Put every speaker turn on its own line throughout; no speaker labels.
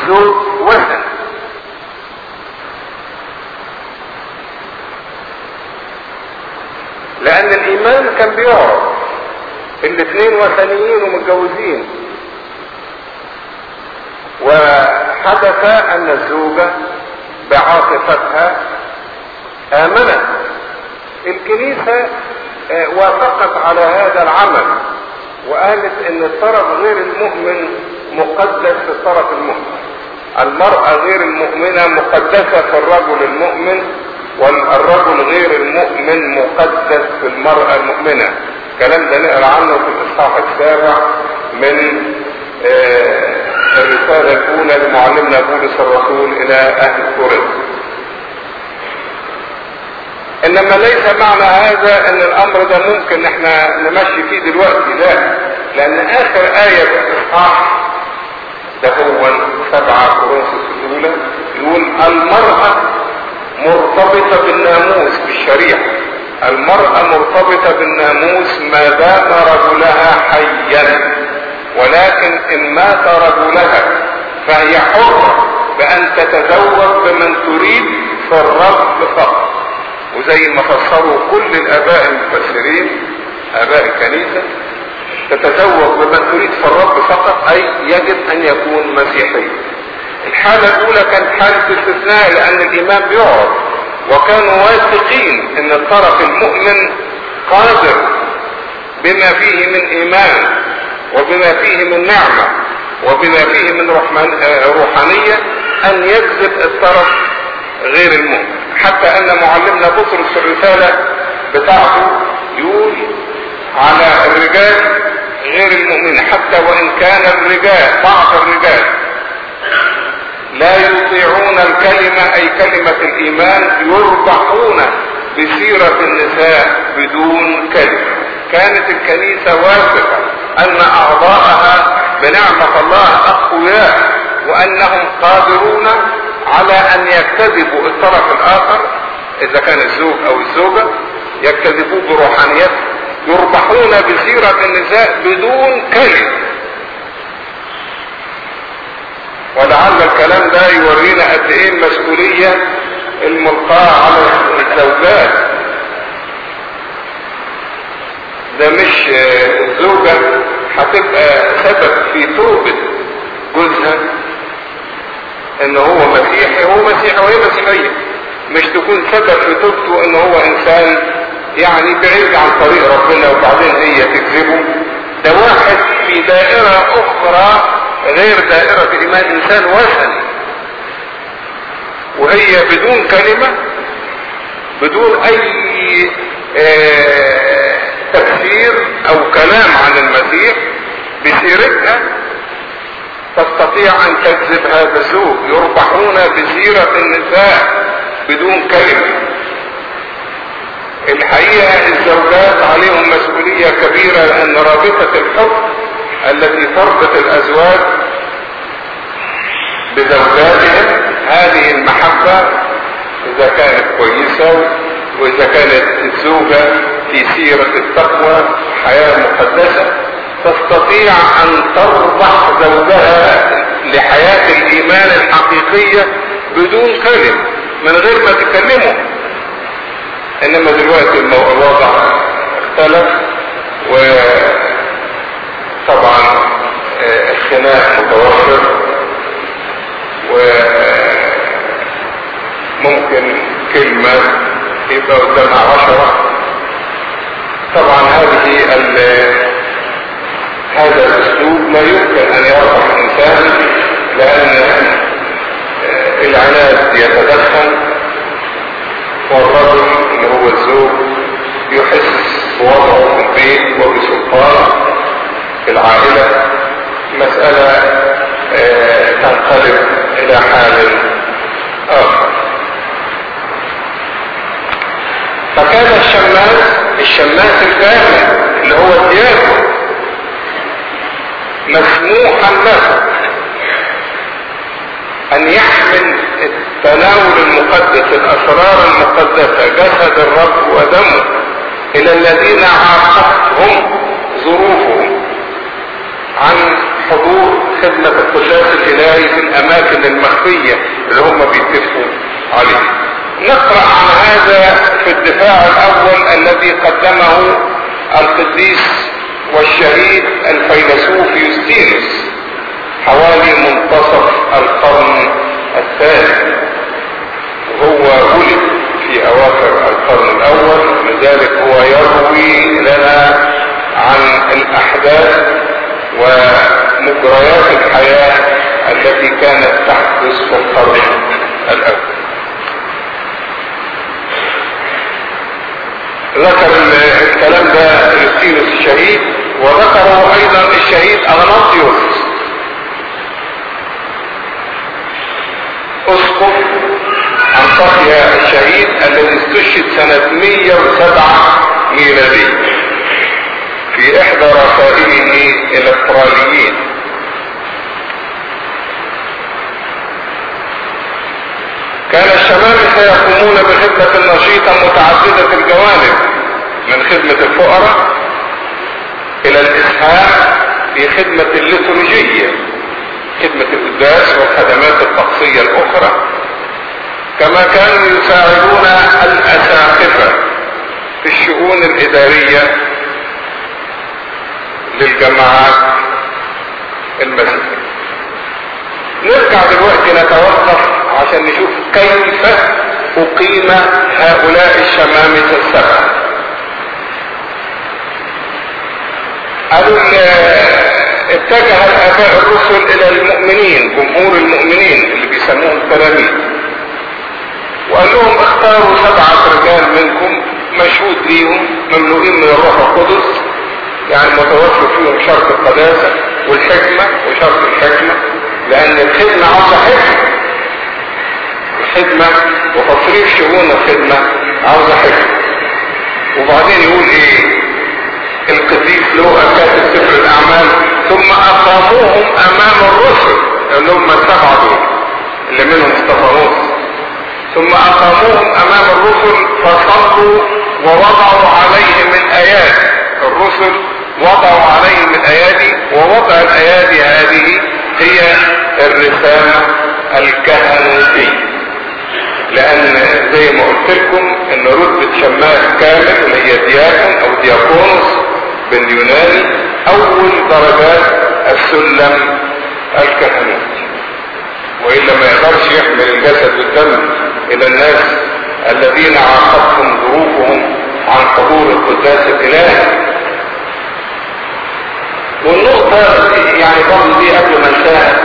الزوج وثن لان الايمان كان بيعرف الاثنين وثنيين ومتجوزين وحدث ان الزوجة بعاطفتها امنت الكنيسة وافقت على هذا العمل وقالت ان الطرف غير المؤمن مقدس في الطرف المؤمن المرأة غير المؤمنة مقدسة في الرجل المؤمن والرجل غير المؤمن مقدس في المرأة المؤمنة الكلام ده نقرا عنه في الاصحاح السابع من الرسالة الأولى لمعلمنا بولس الرسول إلى أهل كورنث. إنما ليس معنى هذا إن الأمر ده ممكن إحنا نمشي فيه دلوقتي لا لأن آخر آية في الإصحاح ده هو سبعة كورنثوس الأولى يقول المرأة مرتبطة بالناموس بالشريعة المرأة مرتبطة بالناموس ما دام رجلها حيا ولكن إن مات رجلها فهي حرة بأن تتزوج بمن تريد في الرب فقط وزي ما فسروا كل الآباء المفسرين آباء الكنيسة تتزوج بمن تريد في الرب فقط أي يجب أن يكون مسيحي الحالة الأولى كانت حالة استثناء لأن الإيمان بيعرف وكانوا واثقين أن الطرف المؤمن قادر بما فيه من إيمان وبما فيه من نعمة وبما فيه من روحانية أن يجذب الطرف غير المؤمن حتى أن معلمنا بطرس في الرسالة بتاعته يقول على الرجال غير المؤمنين حتى وإن كان الرجال بعض الرجال لا يطيعون الكلمة أي كلمة الإيمان يربحون بسيرة النساء بدون كلمة كانت الكنيسة واثقة أن أعضاءها بنعمة الله أقوياء وأنهم قادرون على أن يكتذبوا الطرف الآخر إذا كان الزوج أو الزوجة يكتذبوه بروحانيته يربحون بسيرة النساء بدون كلمة ولعل الكلام ده يورينا قد ايه المسؤولية الملقاة على الزوجات ده مش الزوجة هتبقى سبب في توبة جوزها ان هو مسيحي هو مسيحي وهي مسيحية مش تكون سبب في توبته ان هو انسان يعني بعيد عن طريق ربنا وبعدين هي تكذبه ده واحد في دائرة اخرى غير دائرة ايمان انسان وثني وهي بدون كلمة بدون اي آه تفسير او كلام عن المسيح بسيرتها تستطيع ان تجذب هذا الزوج يربحون بسيرة النساء بدون كلمة الحقيقة الزوجات عليهم مسؤولية كبيرة لان رابطة الحب التي تربط الازواج بزوجاتهم هذه المحبة اذا كانت كويسة واذا كانت الزوجة في سيرة التقوى حياة مقدسة تستطيع ان تربح زوجها لحياة الايمان الحقيقية بدون كلمة من غير ما تكلمه انما دلوقتي الوضع اختلف وطبعا الخناق متوفر وممكن كلمة يبقى قدامها عشرة طبعا هذه هذا الاسلوب لا يمكن ان يرفع الانسان لان العناد يتدخل والرجل اللي هو الزوج يحس بوضعه في البيت وبسلطان في العائلة مسألة تنقلب الى حال اخر فكان الشماس الشماس الكامل اللي هو الدياكون مسموحا له ان يحمل التناول المقدس الاسرار المقدسة جسد الرب ودمه الى الذين عاقبتهم ظروفهم عن حضور خدمة القداس الإلهي في الأماكن المخفية اللي هم بيتفقوا عليها نقرأ عن هذا في الدفاع الأول الذي قدمه القديس والشهيد الفيلسوف يوستينوس حوالي منتصف القرن الثاني وهو ولد في أواخر القرن الأول لذلك هو يروي لنا عن الأحداث ومجريات الحياة التي كانت تحدث في القرن الأول ذكر الكلام ده يوستينوس الشهيد وذكره ايضا الشهيد اغناطيوس اسقف انطاكيا الشهيد الذي استشهد سنة 107 ميلادية في احدى رسائله الى الاسرائيليين كان الشباب سيقومون بخدمة نشيطة متعددة الجوانب من خدمة الفقراء الى الاسهام في خدمة الليتورجية خدمة القداس والخدمات الطقسية الاخرى كما كانوا يساعدون الاساقفة في الشؤون الادارية للجماعات المسيحية نرجع دلوقتي نتوقف عشان نشوف كيف اقيم هؤلاء الشمامسة السبعة قالوا اتجه الاباء الرسل الى المؤمنين جمهور المؤمنين اللي بيسموهم تلاميذ وقال لهم اختاروا سبعة رجال منكم مشهود ليهم مملوئين من الروح القدس يعني متوفر فيهم شرط القداسة والحكمة وشرط الحكمة لان الخدمة عاوزة حكمة الخدمة وتصريف شؤون الخدمة عاوزة حكمة وبعدين يقول ايه القديس لوقا كاتب سفر الاعمال ثم اقاموهم امام الرسل اللي هم السبعة دول اللي منهم استفانوس ثم اقاموهم امام الرسل فصلوا ووضعوا عليهم الايات الرسل وضعوا عليهم الايادي ووضع الايادي هذه هي الرسالة الكهنوتية لان زي ما قلت لكم ان رتبة شماس كامل اللي هي دياكون او دياكونوس باليوناني اول درجات السلم الكهنوتي والا ما يقدرش يحمل الجسد والدم الى الناس الذين عاقبتهم ظروفهم عن حضور القداس الالهي والنقطة يعني برضه دي قبل ما انتهى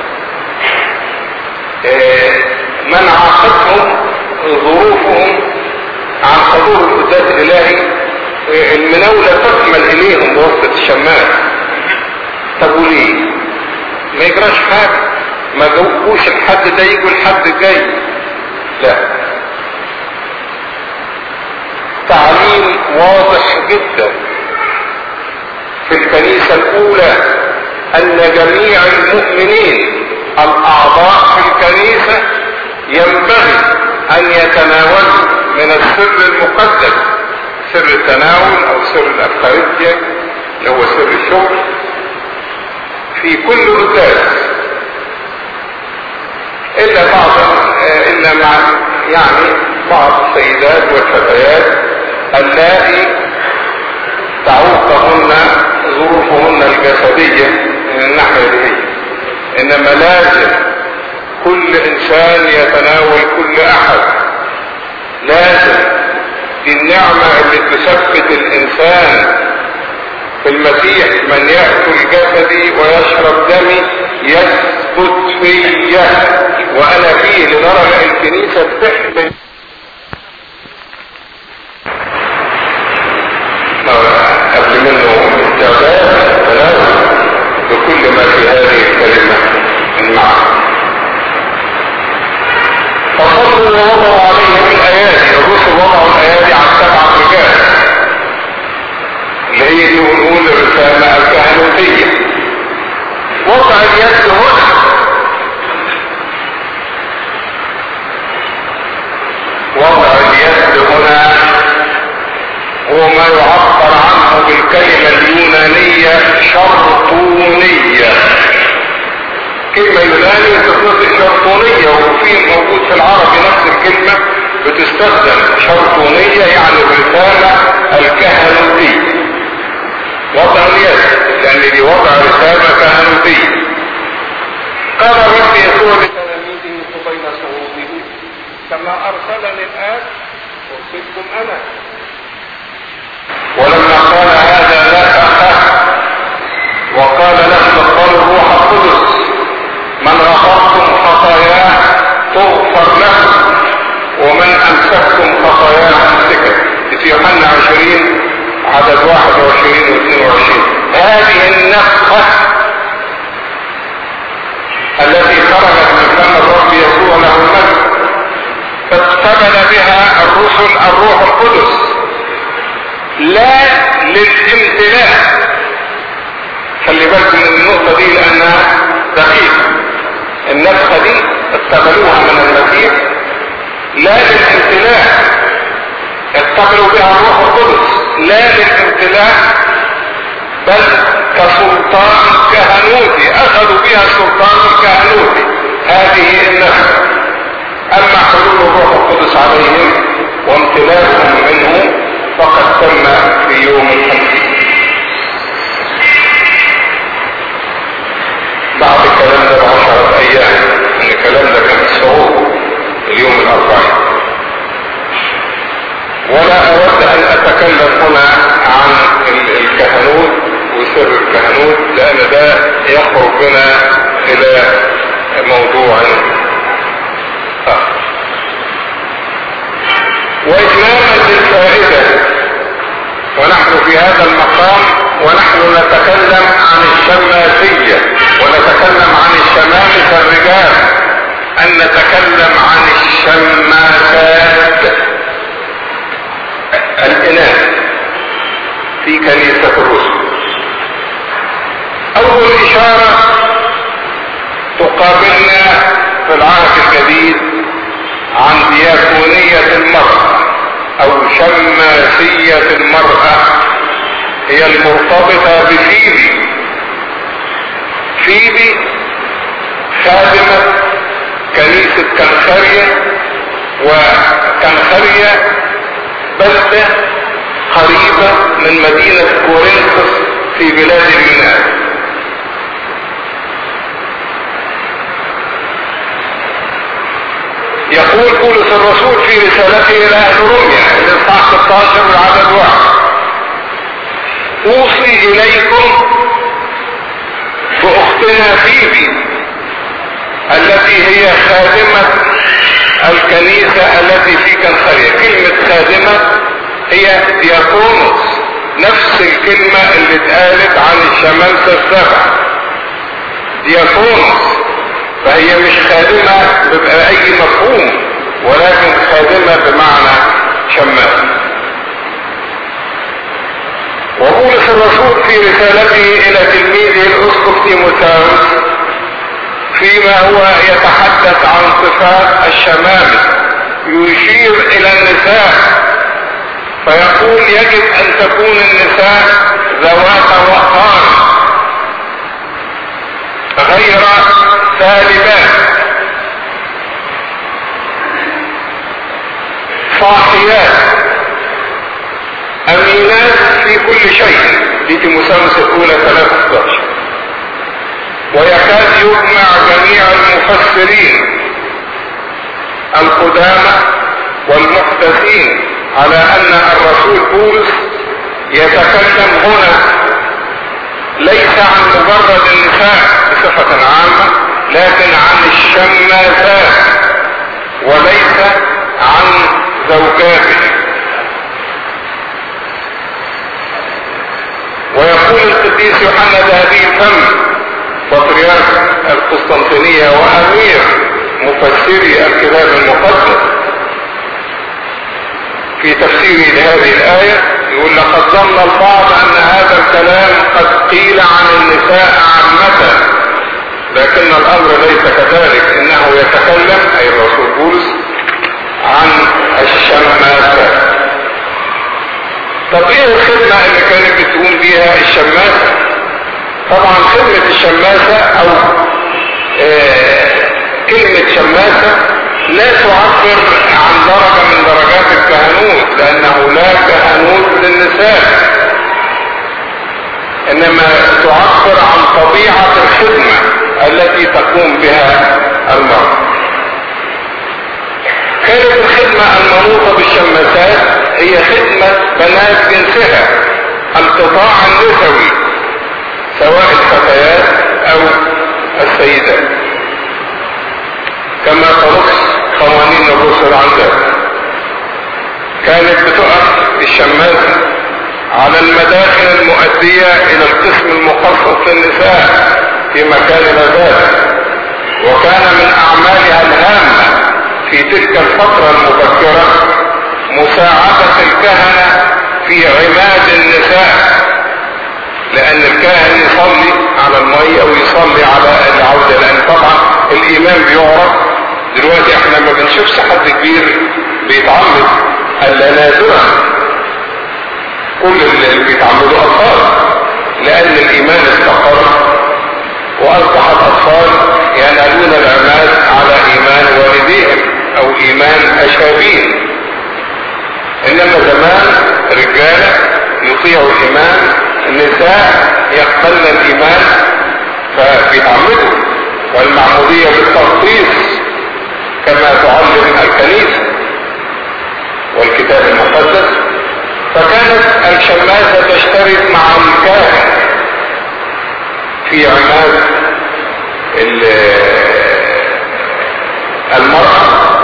من عاقبهم ظروفهم عن حضور القداس الالهي المناولة تكمل اليهم بواسطة الشمال طب وليه ما يجراش حاجة ما جوكوش الحد ده يجوا الحد الجاي لا تعليم واضح جدا في الكنيسة الاولى ان جميع المؤمنين الاعضاء في الكنيسة ينبغي ان يتناولوا من السر المقدس سر التناول او سر الافخارستيا اللي هو سر الشكر في كل قداس الا بعض الا مع يعني بعض السيدات والفتيات اللائي تعوقهن ظروفهن الجسدية من الناحية دي انما لازم كل انسان يتناول كل احد لازم دي النعمة اللي تثبت الانسان في المسيح من يأكل جسدي ويشرب دمي يثبت فيا وانا فيه لدرجة الكنيسة بتحمل قبل منه استعداد تناول بكل ما في هذه الكلمة من معنى فصلوا ووضعوا عليهم الايادي الرسل وضعوا الايادي على السبعة رجال اللي هي دي ونقول الرسالة الكهنوتية وضع اليد هنا اليوناني بتتنطق شرطونية وفي موجود في العربي نفس الكلمة بتستخدم شرطونية يعني الرسالة الكهنوتية وضع اليد لان دي وضع رسالة كهنوتية قال رب يسوع لتلاميذه قبيل صعوده كما ارسلني الاب ارسلكم انا ولما قال هذا لا تخف وقال لهم تقبلوا الروح القدس من غفرتم خطاياه تغفر له ومن امسكتم خطاياه امسكت في يوحنا 20 عدد 21 و 22 هذه النفخه التي خرجت من فم الرب يسوع له المجد فاقتبل بها الرسل الروح القدس لا للامتلاء خلي بالكم من النقطة دي لأنها دقيقة النفخة دي اقتبلوها من المسيح لا للامتلاء اقتبلوا بها الروح القدس لا للامتلاء بل كسلطان كهنوتي اخذوا بها السلطان الكهنوتي هذه النفخة اما حلول الروح القدس عليهم وامتلاكهم منه فقد تم في يوم الخمسين بعد الكلام ده بعشرة ايام ان الكلام ده كان صعود اليوم الاربعين ولا اود ان اتكلم هنا عن الكهنوت وسر الكهنوت لان ده يخرج بنا الى موضوع اخر واتماما للفائده ونحن في هذا المقام ونحن نتكلم عن الشماسية ونتكلم عن الشمامسة الرجال أن نتكلم عن الشماسات الإناث في كنيسة الرسل أول إشارة تقابلنا في العهد الجديد عن دياكونية المرأة او شماسية المرأة هي المرتبطة بفيبي فيبي خادمة كنيسة كنخرية وكنخرية بلدة قريبة من مدينة كورنثوس في بلاد اليونان يقول بولس الرسول في رسالته الى اهل روميا الاصحاح 16 والعدد واحد اوصي اليكم باختنا فيبي التي هي خادمة الكنيسة التي في كنخرية كلمة خادمة هي دياكونوس نفس الكلمة اللي اتقالت عن الشمامسة السبع دياكونوس فهي مش خادمة بأي مفهوم ولكن خادمة بمعنى شماس وبولس الرسول في رسالته الى تلميذه الاسقف تيموثاوس فيما هو يتحدث عن صفات الشمامس يشير الى النساء فيقول يجب ان تكون النساء ذوات وقار غير سالبات صاحيات امينات في كل شيء دي تيموثاوس الاولى 13 ويكاد يجمع جميع المفسرين القدامى والمحدثين على ان الرسول بولس يتكلم هنا ليس عن مجرد النساء بصفة عامة لكن عن الشماسات وليس عن زوجاته ويقول القديس يوحنا ذهبي الفم بطريرك القسطنطينية وامير مفسري الكتاب المقدس في تفسيره لهذه الآية يقول لقد ظن البعض أن هذا الكلام قد قيل عن النساء عامة لكن الأمر ليس كذلك إنه يتكلم أي الرسول بولس عن الشماسة طب ايه الخدمة اللي كانت بتقوم بيها الشماسة طبعا خدمة الشماسة او آه كلمة شماسة لا تعبر عن درجة من درجات الكهنوت لأنه لا كهنوت للنساء إنما تعبر عن طبيعة الخدمة التي تقوم بها المرأة كانت الخدمة المنوطة بالشماسات هي خدمة بنات جنسها القطاع النسوي سواء الفتيات او السيدات كما تنص قوانين الرسل عن ذلك كانت بتقف الشماسة على المداخل المؤدية الى القسم المخصص للنساء في مكان العبادة وكان من اعمالها الهامة في تلك الفترة المبكرة مساعدة الكهنة في عماد النساء لان الكاهن يصلي على المية ويصلي على العودة لان طبعا الايمان بيعرف دلوقتي احنا ما بنشوفش حد كبير بيتعمد الا نادرا كل اللي بيتعمدوا اطفال لان الايمان استقر واصبح الاطفال ينالون العماد على ايمان والديهم او ايمان اشابين انما زمان رجاله يطيعوا الايمان النساء يقبلن الايمان فبيتعمدوا والمعموديه بالتغطيس كما تعلم الكنيسه والكتاب المقدس فكانت الشماسه تشترك مع الكاهن في عماد المرأة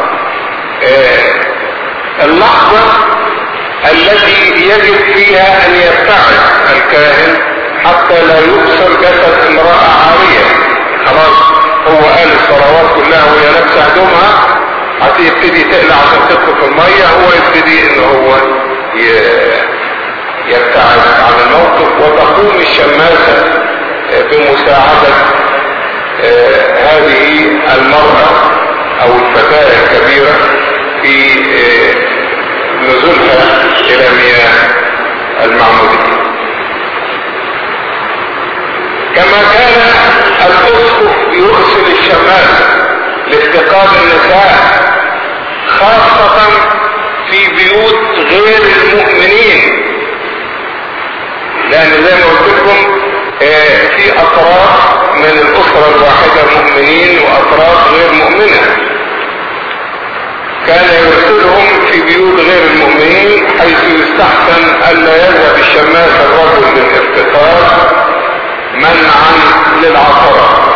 اللحظة التي يجب فيها ان يبتعد الكاهن حتى لا يكسر جسد امرأة عارية خلاص هو قال الصلوات كلها وهي لابسة هدومها هتبتدي تقلع عشان تدخل في المية هو يبتدي ان هو يبتعد عن الموقف وتقوم الشماسة بمساعدة هذه المرأة او الفتاة الكبيرة في نزولها الى مياه المعمودية كما كان الاسقف يرسل الشمال لافتقاد النساء خاصة في بيوت غير المؤمنين لان زي ما قلت لكم في اطراف من الاسرة الواحدة مؤمنين واطراف غير مؤمنة كان يرسلهم في بيوت غير المؤمنين حيث يستحسن الا يذهب الشماس الرجل للافتقار منعا للعثرة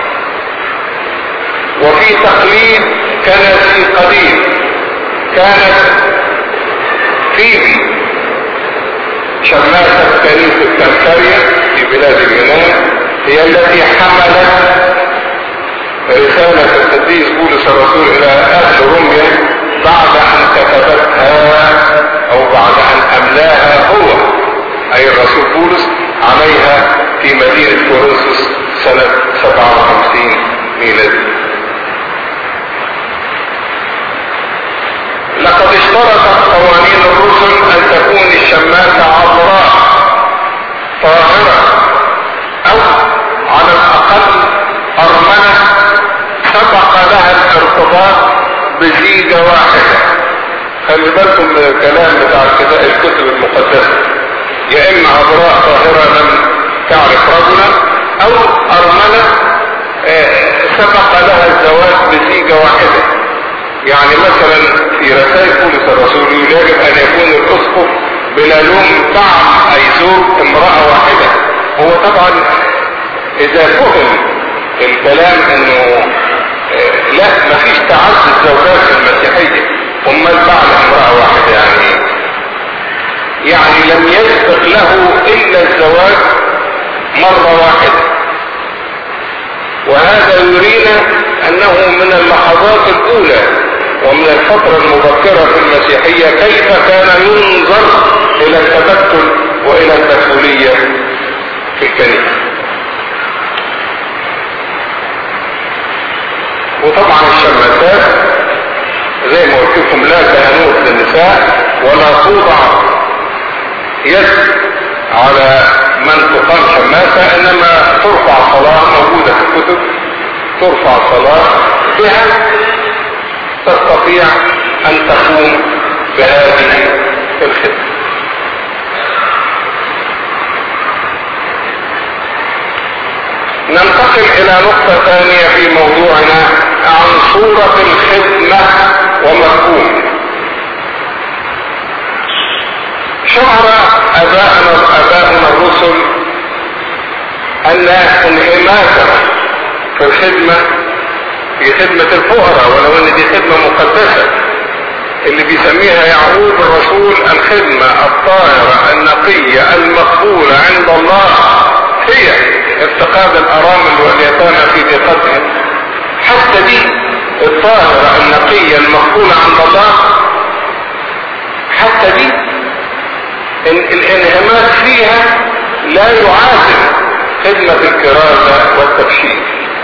وفي تقليد كنسي قديم كانت فيبي شماسة كنيسة كنكريا في بلاد اليونان هي التي حملت رسالة القديس بولس الرسول إلى أهل روميا بعد أن كتبتها أو بعد أن أملاها هو أي الرسول بولس عليها في مدينة كورنثوس سنة 57 ميلادي لقد اشترطت قوانين الرسل أن تكون الشماسة عذراء طاهرة أو على الأقل أرمنة سبق لها الارتباط بزيجة واحدة خلي بالكم من الكلام بتاع الكتب المقدسة يا اما عذراء طاهرة لم تعرف رجلا او ارملة سبق لها الزواج بزيجة واحدة يعني مثلا في رسائل بولس الرسول يجب ان يكون الاسقف بلا لوم طعم اي زوج امرأة واحدة هو طبعا اذا فهم الكلام انه لا مفيش تعدد زوجات في المسيحية امال بعد امرأة واحدة يعني يعني لم يسبق له الا الزواج مرة واحدة وهذا يرينا انه من اللحظات الاولى ومن الفترة المبكرة في المسيحية كيف كان ينظر الى التبتل والى البتولية في الكنيسة وطبعا الشماسات زي ما قلت لكم لا كهنوت للنساء ولا توضع يد على من تقام شماسة انما ترفع صلاة موجودة في الكتب ترفع صلاة بها تستطيع ان تقوم بهذه الخدمة ننتقل الى نقطة ثانية في موضوعنا عن صورة الخدمة ومفهوم شعر اباءنا اباؤنا الرسل ان انهماكهم في الخدمة في خدمة الفقراء ولو ان دي خدمة مقدسة اللي بيسميها يعقوب الرسول الخدمة الطاهرة النقية المقبولة عند الله هي افتقاد الارامل واليتامى في ضيقتهم حتى دي الطاهرة النقية المقبولة عند الله حتى دي الانهماك فيها لا يعادل خدمة الكرازة والتبشير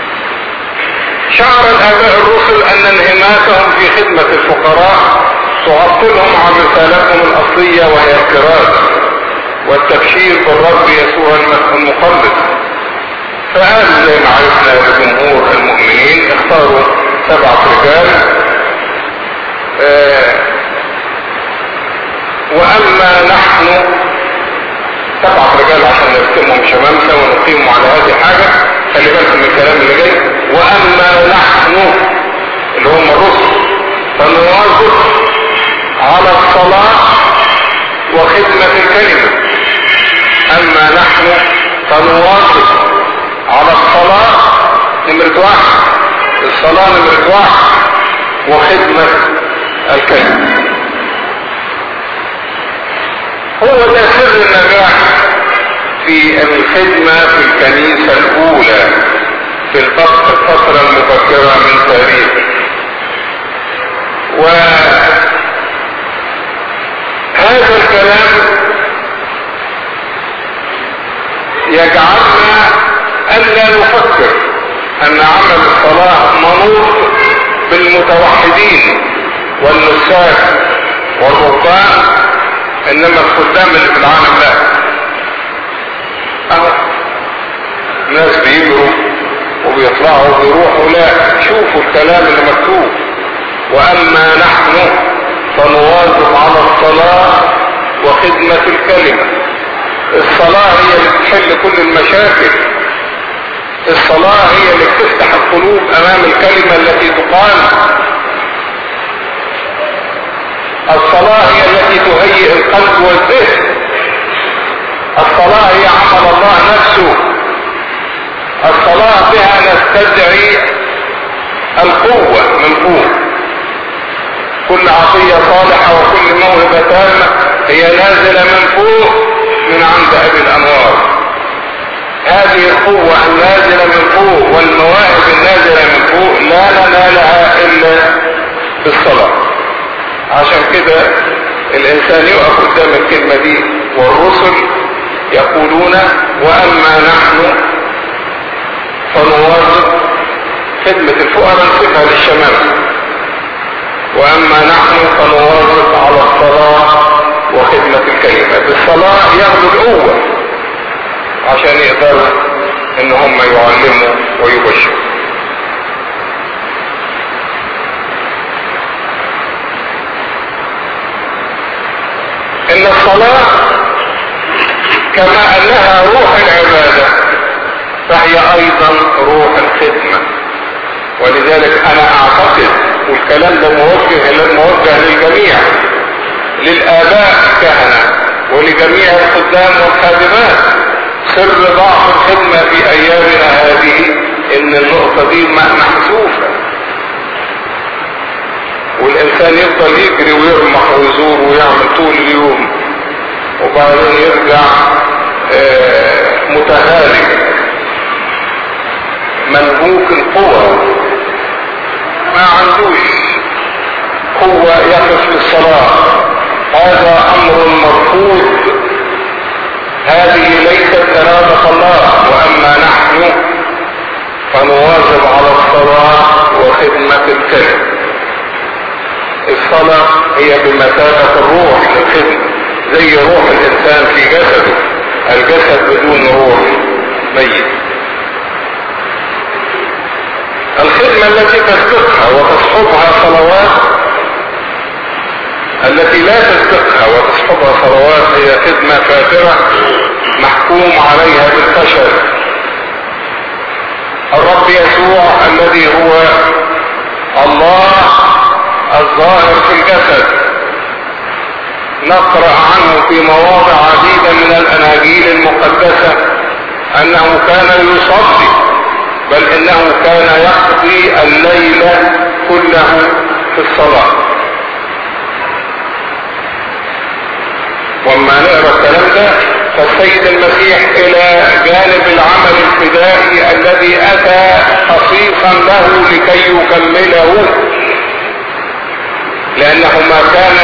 شعر الاباء الرسل ان انهماكهم في خدمة الفقراء تعطلهم عن رسالتهم الاصلية وهي الكرازة والتبشير بالرب يسوع المخلص فقال زي ما عرفنا لجمهور المؤمنين اختاروا سبعة رجال آه واما نحن سبعة رجال عشان نرسمهم شمامسة ونقيمهم على هذه حاجة خلي بالكم من الكلام اللي جاي واما نحن اللي هم الرسل فنواظب على الصلاة وخدمة الكلمة اما نحن فنواظب على الصلاة نمرة واحد الصلاة نمرة واحد وخدمة الكلمة هو ده سر النجاح في الخدمة في الكنيسة الأولى في الفترة المبكرة من تاريخ وهذا الكلام يجعلنا ألا نفكر أن عمل الصلاة منوط بالمتوحدين والنساك والرهبان انما الخدام اللي في العالم لا اهو ناس بيجروا وبيطلعوا وبيروحوا لا شوفوا الكلام اللي مكتوب واما نحن فنواظب على الصلاة وخدمة الكلمة الصلاة هي اللي بتحل كل المشاكل الصلاة هي اللي بتفتح القلوب امام الكلمة التي تقال الصلاة هي التي تهيئ القلب والذهن الصلاة هي عمل الله نفسه الصلاة بها نستدعي القوة من فوق كل عطية صالحة وكل موهبة تامة هي نازلة من فوق من عند أبي الأنوار هذه القوة النازلة من فوق والمواهب النازلة من فوق لا ننالها إلا بالصلاة عشان كده الانسان يقف قدام الكلمة دي والرسل يقولون واما نحن فنواظب خدمة الفقراء نسيبها للشمال واما نحن فنواظب على الصلاة وخدمة الكلمة بالصلاة ياخدوا القوة عشان يقدروا ان هم يعلموا ويبشروا ان الصلاة كما انها روح العبادة فهي ايضا روح الخدمة ولذلك انا اعتقد والكلام ده موجه موجه للجميع للاباء الكهنة ولجميع الخدام والخادمات سر ضعف الخدمة في ايامنا هذه ان النقطة دي محذوفة والانسان يفضل يجري ويرمح ويزور ويعمل طول اليوم وبعدين يرجع آه متهالك منهوك القوة ما عندوش قوة يقف للصلاة هذا امر مرفوض هذه ليست ارادة الله واما نحن فنواظب على الصلاة وخدمة الكلمة الصلاة هي بمثابة الروح للخدمة زي روح الانسان في جسده الجسد بدون روح ميت الخدمة التي تسبقها وتصحبها صلوات التي لا تسبقها وتصحبها صلوات هي خدمة فاترة محكوم عليها بالفشل الرب يسوع الذي هو الله الظاهر في الجسد نقرأ عنه في مواضع عديدة من الأناجيل المقدسة أنه كان يصلي بل إنه كان يقضي الليل كله في الصلاة وما نقرأ الكلام ده فالسيد المسيح إلى جانب العمل الفدائي الذي أتى خصيصا له لكي يكمله لأنه ما كان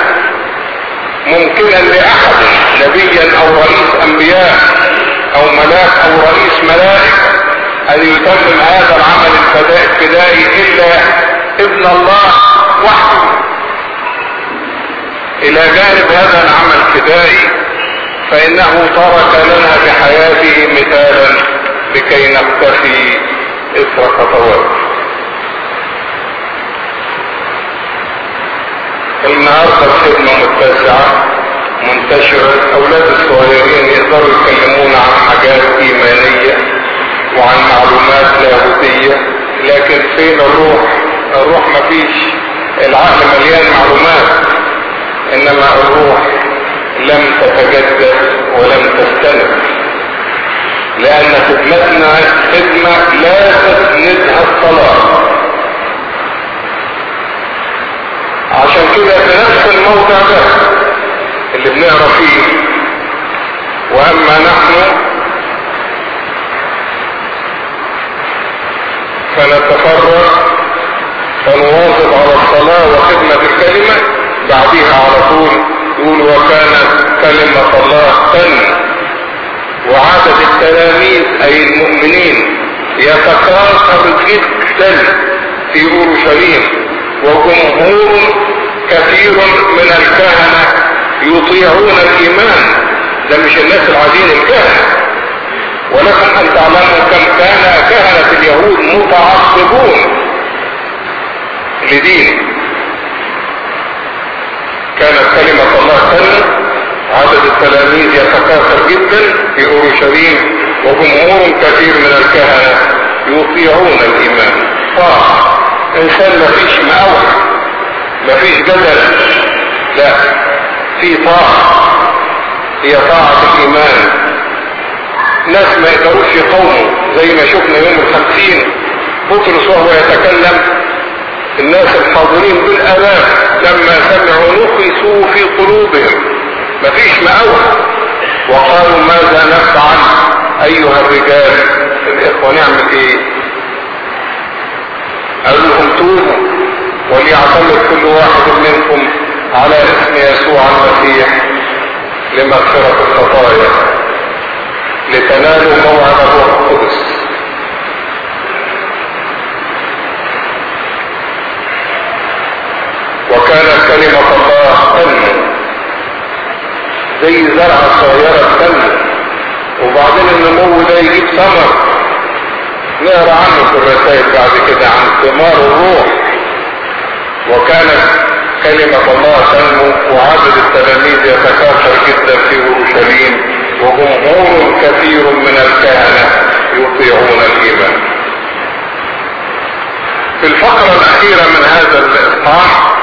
ممكنا لأحد نبيا أو رئيس أنبياء أو ملاك أو رئيس ملائكة أن يتمم هذا العمل الفدائي إلا ابن الله وحده إلى جانب هذا العمل الفدائي فإنه ترك لنا بحياته مثالا لكي نقتفي إثر خطواته النهارده الخدمة متسعة منتشرة أولاد الصغيرين يقدروا يتكلمون عن حاجات إيمانية وعن معلومات لاهوتية لكن فين الروح؟ الروح مفيش العقل مليان معلومات إنما الروح لم تتجدد ولم تستند لأن خدمتنا خدمة لا تسندها الصلاة عشان كده في نفس الموضع ده اللي بنقرا فيه واما نحن فنتفرغ فنواظب على الصلاة وخدمة الكلمة بعديها على طول يقول وكانت كلمة الله تن وعدد التلاميذ اي المؤمنين يتكاثر جدا في اورشليم وجمهور كثير من الكهنة يطيعون الايمان ده مش الناس العاديين الكهنة ولكم ان تعلموا كم كان كهنة اليهود متعصبون لدين كانت كلمة الله تنة عدد التلاميذ يتكاثر جدا في اورشليم وجمهور كثير من الكهنة يطيعون الايمان طاعة انسان مفيش مقاومة مفيش جدل لا في طاعة هي طاعة الايمان ناس ما يقدروش يقوموا زي ما شفنا يوم الخمسين بطرس وهو يتكلم الناس الحاضرين بالالاف لما سمعوا نقصوا في قلوبهم مفيش مقاومة وقالوا ماذا نفعل ايها الرجال الاخوة نعمل ايه قال لهم توبوا وليعتمد كل واحد منكم على اسم يسوع المسيح لمغفرة الخطايا لتنالوا موعد الروح القدس وكانت كلمة الله تنمو زي زرعة صغيرة تنمو وبعدين النمو ده يجيب ثمر نقرا عنه في الرسائل بعد كده عن ثمار الروح وكانت كلمة الله تنمو وعدد التلاميذ يتكاثر جدا في اورشليم وجمهور كثير من الكهنة يطيعون الايمان في الفقرة الاخيرة من هذا الاصحاح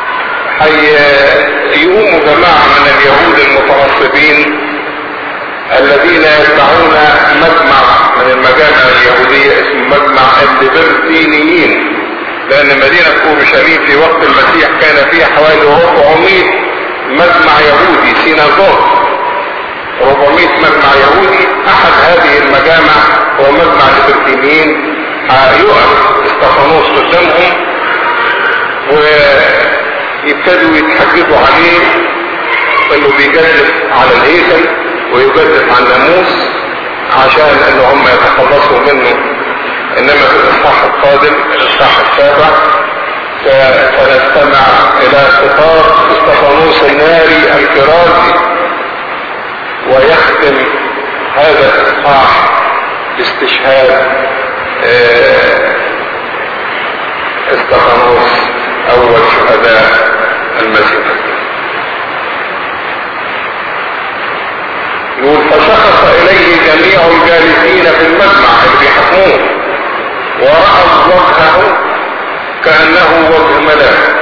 يقوموا جماعة من اليهود المتعصبين الذين يتبعون مجمع من المجامع اليهودية اسمه مجمع الليبرتينيين لأن مدينة أورشليم في وقت المسيح كان فيها حوالي 400 مجمع يهودي سيناغوج 400 مجمع يهودي أحد هذه المجامع هو مجمع الليبرتينيين يقف استفانوس قدامهم ويبتدوا يتحججوا عليه انه بيجلس على الهيكل ويجدد عن الناموس عشان ان هم يتخلصوا منه انما في الاصحاح القادم الاصحاح السابع سنستمع الى خطاب استفانوس الناري الكرازي ويختم هذا الاصحاح باستشهاد استفانوس اول شهداء المسيح يقول فشخص اليه جميع الجالسين في المجمع اللي بيحكموه ورأوا وجهه كأنه وجه ملاك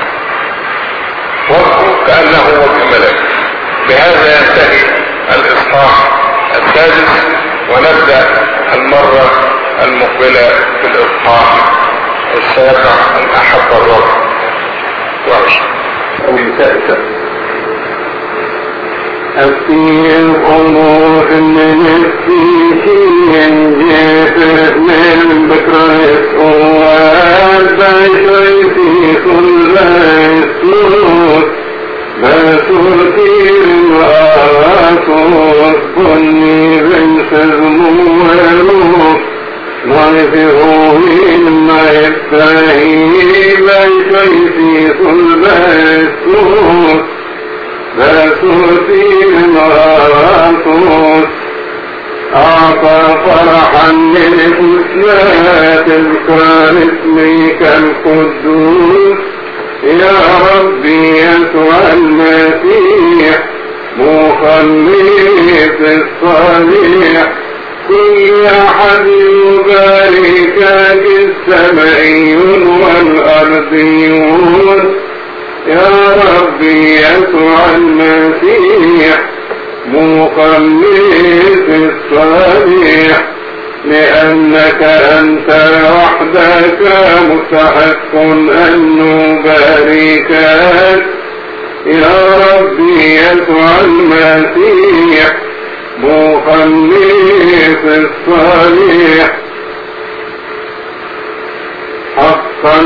وجهه كأنه وجه ملاك بهذا ينتهي الاصحاح السادس ونبدأ المرة المقبلة في الاصحاح السابع ان احب الرب وعشر
أفيه أمور من فيه من بكرة والبشر في كل اسمه بسوتير وآتوس بني بن سزموه مرفعوين ما يفتهي بشر في كل اسمه بسوتين وآتوس أعطى فرحا للفتيات اذكر اسمك القدوس يا ربي يسوع المسيح مخلي في الصالح كل أحد يباركك السمعيون والأرضيون يا ربي يسوع المسيح مخلص الصالح لأنك أنت وحدك مستحق أن نباركك يا ربي يسوع المسيح مخلص الصالح حقا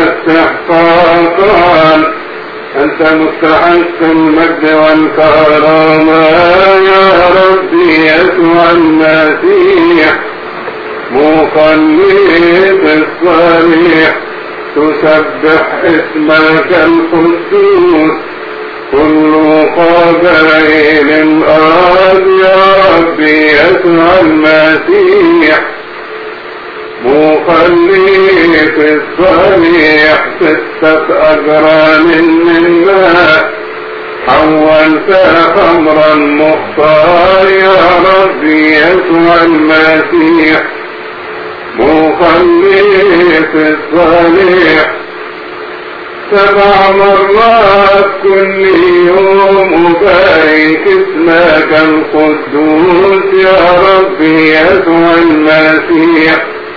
واستحقاقا أنت مستحق المجد والكرامة يا ربي يسوع المسيح مخلص الصالح تسبح اسمك القدوس كل قبائل الأرض يا ربي يسوع المسيح مخليك الصريح ستة أجرام من ماء حولت خمرا مختار يا ربي يسوع المسيح مخليك الصريح سبع مرات كل يوم أبارك اسمك القدوس يا ربي يسوع المسيح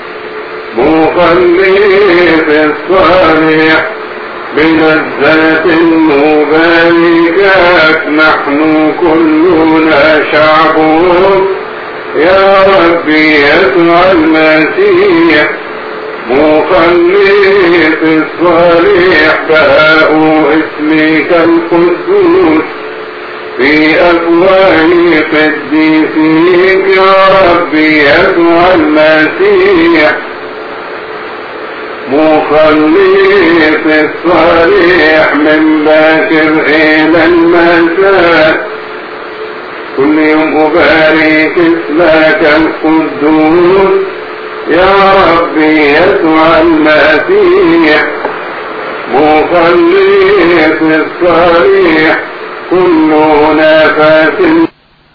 مخلف الصالح بلذات مباركات نحن كلنا شعبك يا ربي يسوع المسيح مخلف الصالح بهاء اسمك القدوس في أفواه قديسيك يا ربي يسوع المسيح مخليق الصريح من باكر إلى المساء كل يوم أبارك اسمك القدوس يا ربي يسوع المسيح مخليق الصريح كل نفس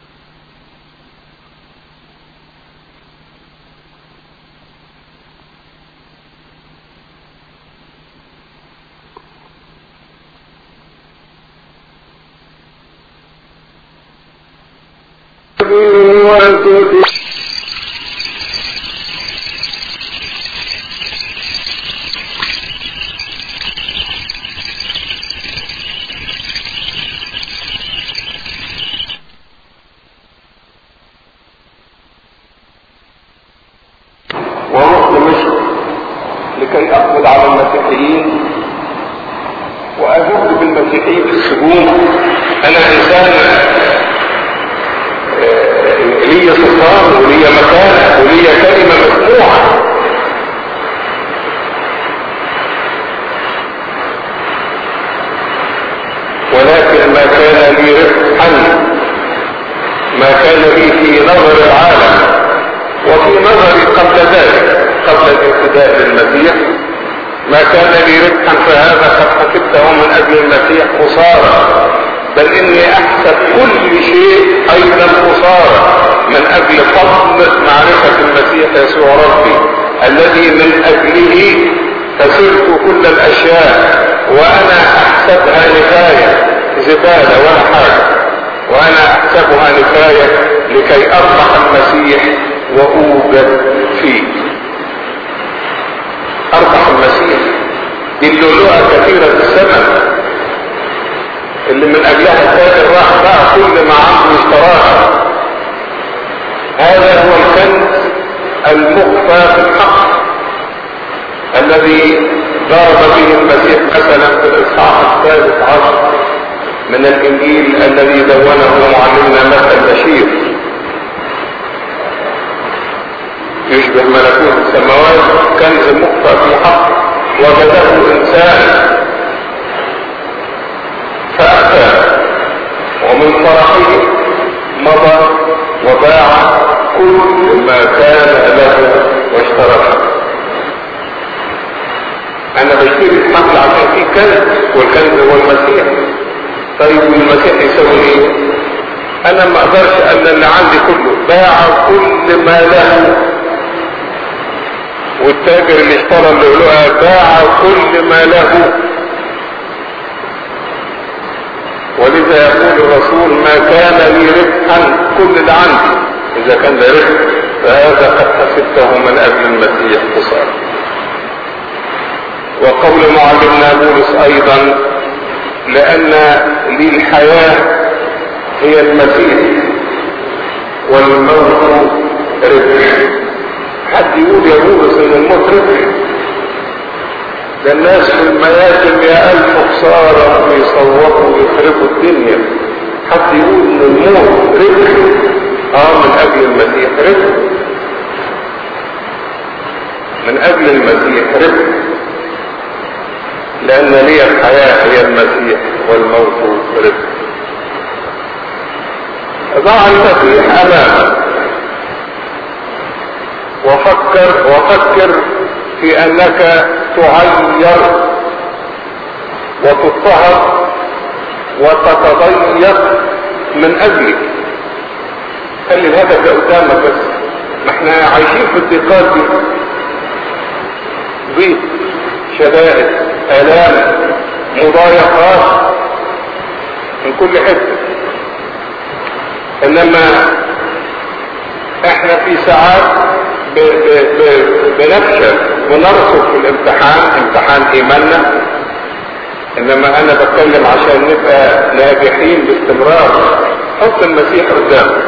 ورحت مصر لكي اقبض على المسيحيين واذوب بالمسيحيين في السجون انا انسان آه، لي سلطان ولي مكانه ولي كلمه مسموعه ولكن ما كان لي رفقا ما كان لي في نظر العالم وفي نظري قبل ذلك قبل الابتداء للمسيح ما كان لي ربحا فهذا قد حسبته من اجل المسيح خسارة بل اني احسب كل شيء ايضا خسارة من اجل فضل معرفة المسيح يسوع ربي الذي من اجله خسرت كل الاشياء وانا احسبها نهاية زبالة ولا حاجة وانا احسبها نهاية لكي اربح المسيح واوجد فيه اربح المسيح دي اللؤلؤة كثيرة الثمن اللي من اجلها التاجر راح باع كل ما عنده اشتراها هذا هو الكنز المخفى في الحق الذي ضرب به المسيح مثلا في الاصحاح الثالث عشر من الانجيل الذي دونه معلمنا مثل بشير يشبه ملكوت السماوات كنز مخفى في الحق وجده انسان فأتى ومن فرحه مضى وباع كل ما كان له واشترى انا بشتري الحقل عشان فيه كنز والكنز هو المسيح طيب المسيح يسوي ايه انا ما اقدرش ان اللي عندي كله باع كل ما له والتاجر اللي اشترى اللؤلؤة باع كل ما له ولذا يقول الرسول ما كان لي ربحا كل اللي عندي اذا كان ده ربح فهذا قد حسبته من اجل المسيح خسارة وقول معلمنا بولس ايضا لان لي الحياة هي المسيح والموت ربح حد يقول يا بولس ان الموت ربح ده الناس في المياتم يا ألف خسارة بيصوتوا ويخربوا الدنيا حد يقول ان الموت ربح اه من اجل المسيح ربح من اجل المسيح ربح لان لي الحياة هي المسيح والموت ربح ضع المسيح امامك وفكر وفكر في انك تعير وتضطهد وتتضيق من اجلك خلي الهدف ده قدامك بس ما احنا عايشين في الضيقات دي ضيق شدائد الام مضايقات من كل حته انما احنا في ساعات ب ب ب بنفشل ونرسب في الامتحان امتحان ايماننا انما انا بتكلم عشان نبقى ناجحين باستمرار حط المسيح قدامك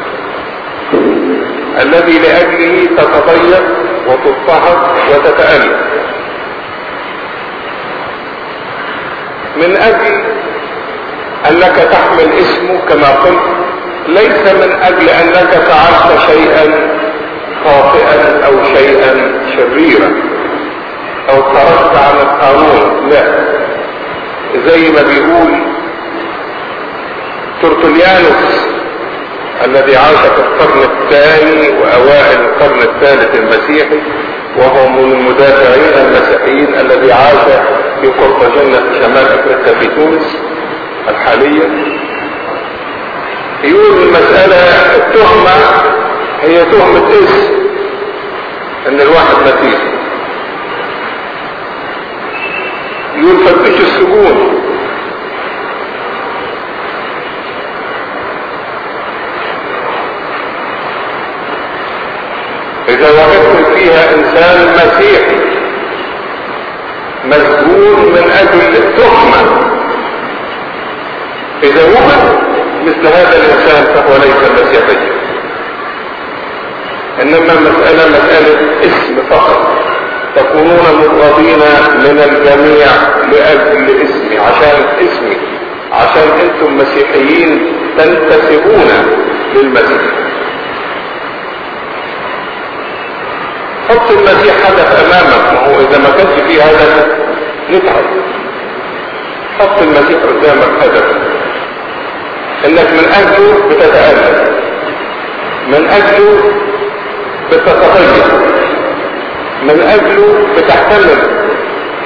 الذي لاجله تتضيق وتضطهد وتتألم من اجل انك تحمل اسمه كما قلت ليس من اجل انك فعلت شيئا خاطئا او شيئا شريرا او خرجت عن القانون لا زي ما بيقول ترتليانوس الذي عاش في القرن الثاني واوائل القرن الثالث المسيحي وهو من المدافعين المسيحيين الذي عاش في قرطاجنة في شمال افريقيا في تونس الحالية يقول المسألة التهمة هي تهمة اسم ان الواحد مسيحي يقول فتش السجون اذا وجدتم فيها انسان مسيحي مسجون من اجل التهمة اذا وجد مثل هذا الانسان فهو ليس مسيحيا انما مسألة مسألة اسم فقط تكونون مبغضين من الجميع لاجل اسمي عشان اسمي عشان انتم مسيحيين تنتسبون للمسيح حط المسيح هدف امامك ما هو اذا ما كانش فيه هدف نتعب حط المسيح قدامك هدف انك من اجله بتتألم من اجله بتتغير من اجله بتحتمل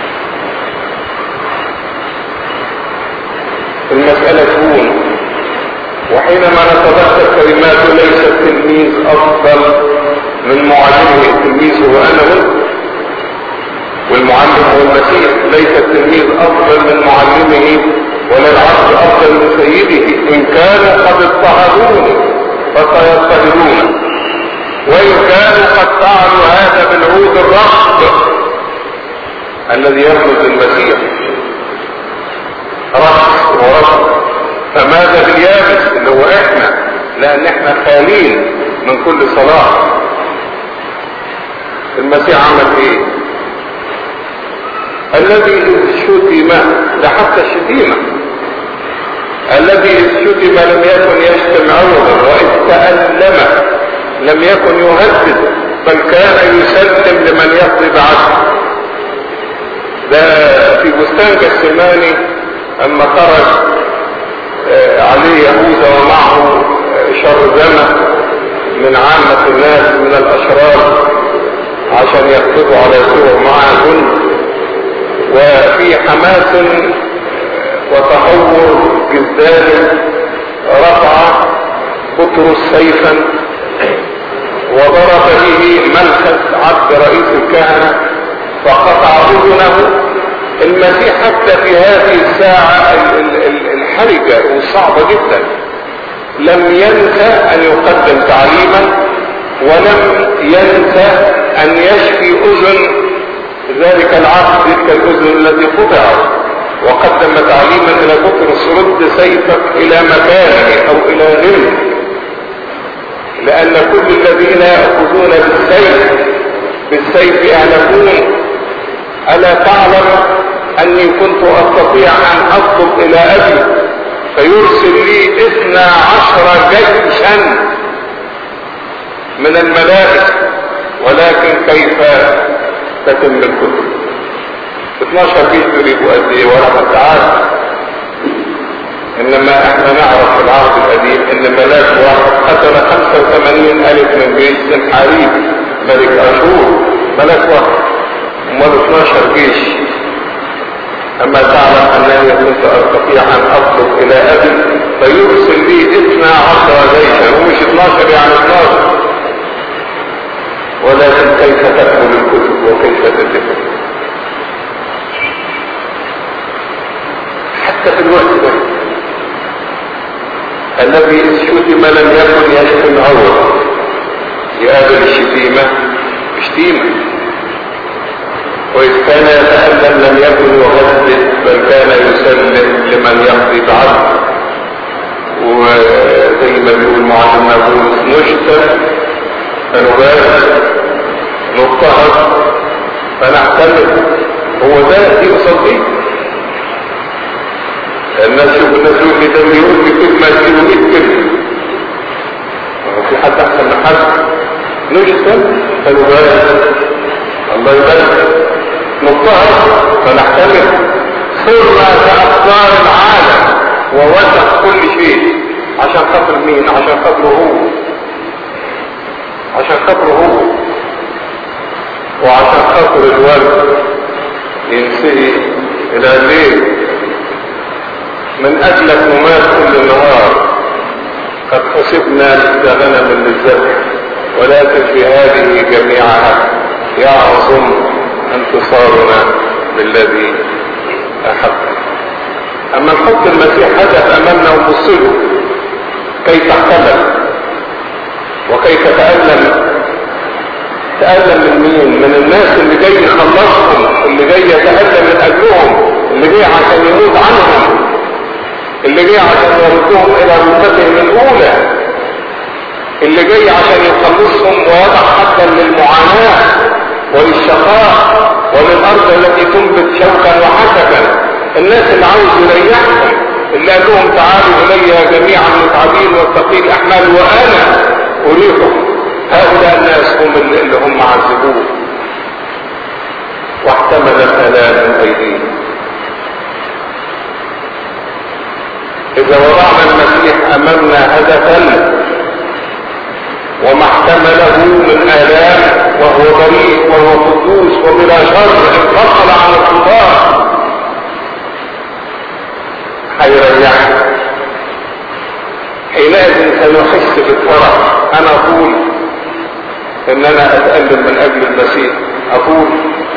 المسألة تهون وحينما نتذكر كلماته ليس التلميذ افضل من معلمه التلميذ هو انا وانت والمعلم هو المسيح ليس التلميذ افضل من معلمه ولا العبد افضل من سيده ان كانوا قد اضطهدوني فسيضطهدون وان كانوا قد فعلوا هذا بالعود الرفض الذي يرمز المسيح رفض ورفض فماذا باليابس اللي هو احنا لان احنا خالين من كل صلاح المسيح عمل ايه الذي شتم ده حتى الشتيمة الذي شتم لم يكن يشتم عوضا وإذ تألم لم يكن يهدد بل كان يسلم لمن يقضي بعدله ده في بستان جسماني اما خرج عليه يهوذا ومعه شرذمة من عامة الناس من الاشرار عشان يقبضوا على يسوع معه جند وفي حماس وتهور جزال رفع بطرس سيفا وضرب به ملخس عبد رئيس الكهنة فقطع اذنه المسيح حتى في هذه الساعة الحرجة والصعبة جدا لم ينسى ان يقدم تعليما ولم ينسى ان يشفي اذن ذلك العبد تلك الاذن التي قطعت وقدم تعليما الى بطرس رد سيفك الى مكانه او الى غيره لان كل الذين ياخذون بالسيف بالسيف يهلكون الا تعلم اني كنت استطيع ان اطلب الى ابي فيرسل لي اثنى عشر جيشا من الملائكه ولكن كيف تتم الكتب 12 جيش تريد قد ايه ورقه تعالى انما احنا نعرف في العهد القديم ان ملاك واحد قتل 85 الف من جيش سنحاريب ملك اشور ملاك واحد امال 12 جيش اما تعلم انني كنت استطيع ان اطلب الى ابي فيرسل لي 12 جيشا ومش 12 يعني 12 ولكن كيف تكمل الكتب وكيف تتم حتى في الوقت ده الذي شتم لم يكن يشتم عوض يقابل الشتيمة شتيمة وإذ كان يتألم لم يكن يغدد بل كان يسلم لمن يقضي بعدل وزي ما بيقول معلم بولس نشتم فنبارك نضطهد فنحتمل هو ده يقصد ايه الناس شوف الناس يقول لي ده بيقول لي كلمة يقول لي كلمة في حد احسن من حد نشتم فنبارك الله يبارك نضطهد فنحتمل صرنا كأفكار العالم ووسخ كل شيء عشان خاطر مين عشان خاطره هو عشان خاطره هو وعشان خاطر الولد ينسئ الى الليل من اجلك نمات كل النهار قد حسبنا للغنم للذبح ولكن في هذه جميعها يعظم انتصارنا بالذي احبنا اما نحط المسيح هدف امامنا ونبص له كيف احتمل وكيف تألم تألم من مين من الناس اللي جاي يخلصهم اللي جاي يتألم من اجلهم اللي جاي عشان يموت عنهم اللي جاي عشان يردهم الى رتبتهم الاولى اللي جاي عشان يخلصهم ويضع حدا للمعاناة وللشقاء وللارض التي تنبت شوكا وحسبا الناس اللي عاوز يريحهم اللي قال لهم تعالوا الي جميعا متعبين والثقيل احمال وانا اريحكم هؤلاء الناس هم اللي هم عذبوه واحتمل الالام من ايديهم اذا وضعنا المسيح امامنا هدفا وما احتمله من الام وهو بريء وهو قدوس وبلا شر انفصل عن الخطاه هيريحنا اتألم من اجل المسيح اقول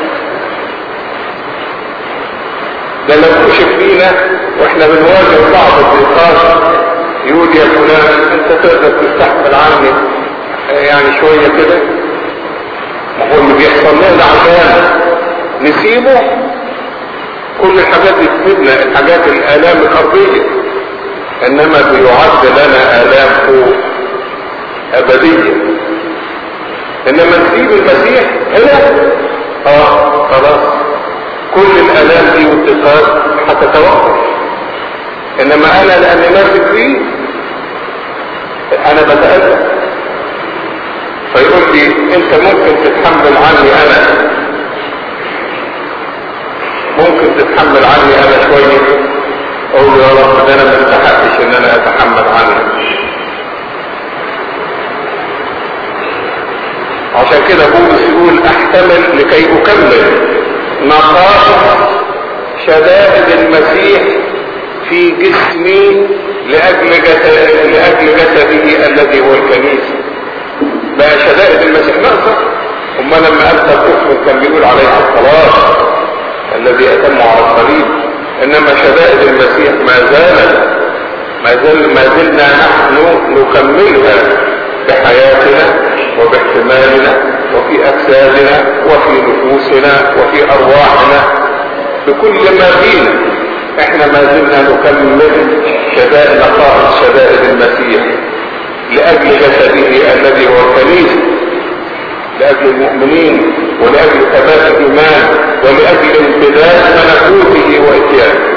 ده لو كشف فينا واحنا بنواجه بعض الضيقات يقول يا فلان انت تقدر تستحمل عني يعني شوية كده ما هو اللي بيحصل لنا عشان نسيبه كل الحاجات دي تفيدنا الحاجات الالام الارضية انما بيعد لنا الام فوق ابدية انما نسيب المسيح هنا اه خلاص كل الالام دي والضيقات هتتوقف انما انا لاني ماسك فيه انا بتألم فيقول لي انت ممكن تتحمل عني انا ممكن تتحمل عني انا شوية اقول له يا رب ده انا ما استحقش ان انا اتحمل عنك عشان كده بولس يقول احتمل لكي اكمل نقاط شدائد المسيح في جسمي لاجل جسد لاجل جسده الذي هو الكنيسه بقى شدائد المسيح ناقصه ثم لما اتى الكفر كان بيقول عليه الصلاه الذي اتم على الصليب انما شدائد المسيح ما زالت ما زال ما زلنا نحن نكملها بحياتنا وباحتمالنا وفي اجسادنا وفي نفوسنا وفي ارواحنا بكل ما فينا احنا ما زلنا نكمل شدائد نقائص شدائد المسيح لاجل جسده الذي هو الكنيسه لاجل المؤمنين ولاجل ثبات الايمان ولاجل امتداد ملكوته واتيانه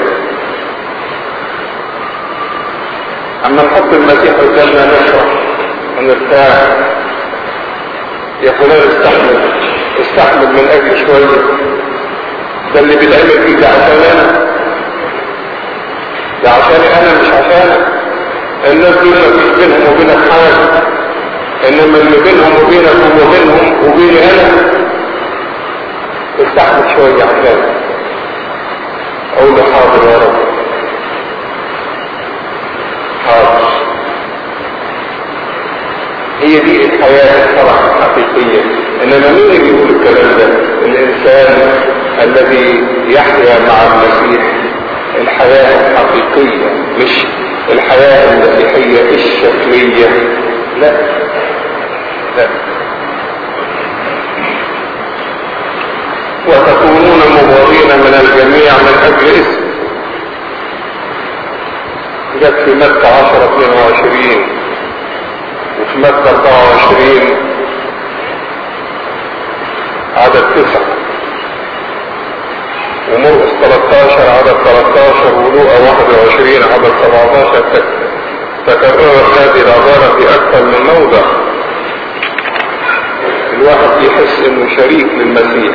اما نحط المسيح قدامنا نشرح ونرتاح يا فلان استحمل استحمل من اجل شويه ده اللي بيتعمل فيك ده عشان انا ده عشاني انا مش عشانك الناس دول مفيش بينهم وبينك حاجه انما اللي بينهم وبينك وبينهم وبيني انا استحمل شويه عشان اقول له حاضر يا رب حاضر هي دي الحياة الفرح الحقيقية انما مين اللي بيقول الكلام ده الانسان الذي يحيا مع المسيح الحياة الحقيقية مش الحياة المسيحية الشكلية لا لا وتكونون مبغضين من الجميع من اجل اسم جت في متى 10 22 وفي متى 24 عدد 9 ومرقس 13 عدد 13 ولوقا 21 عدد 17 تكررت هذه العبارة في أكثر من موضع الواحد يحس انه شريك للمسيح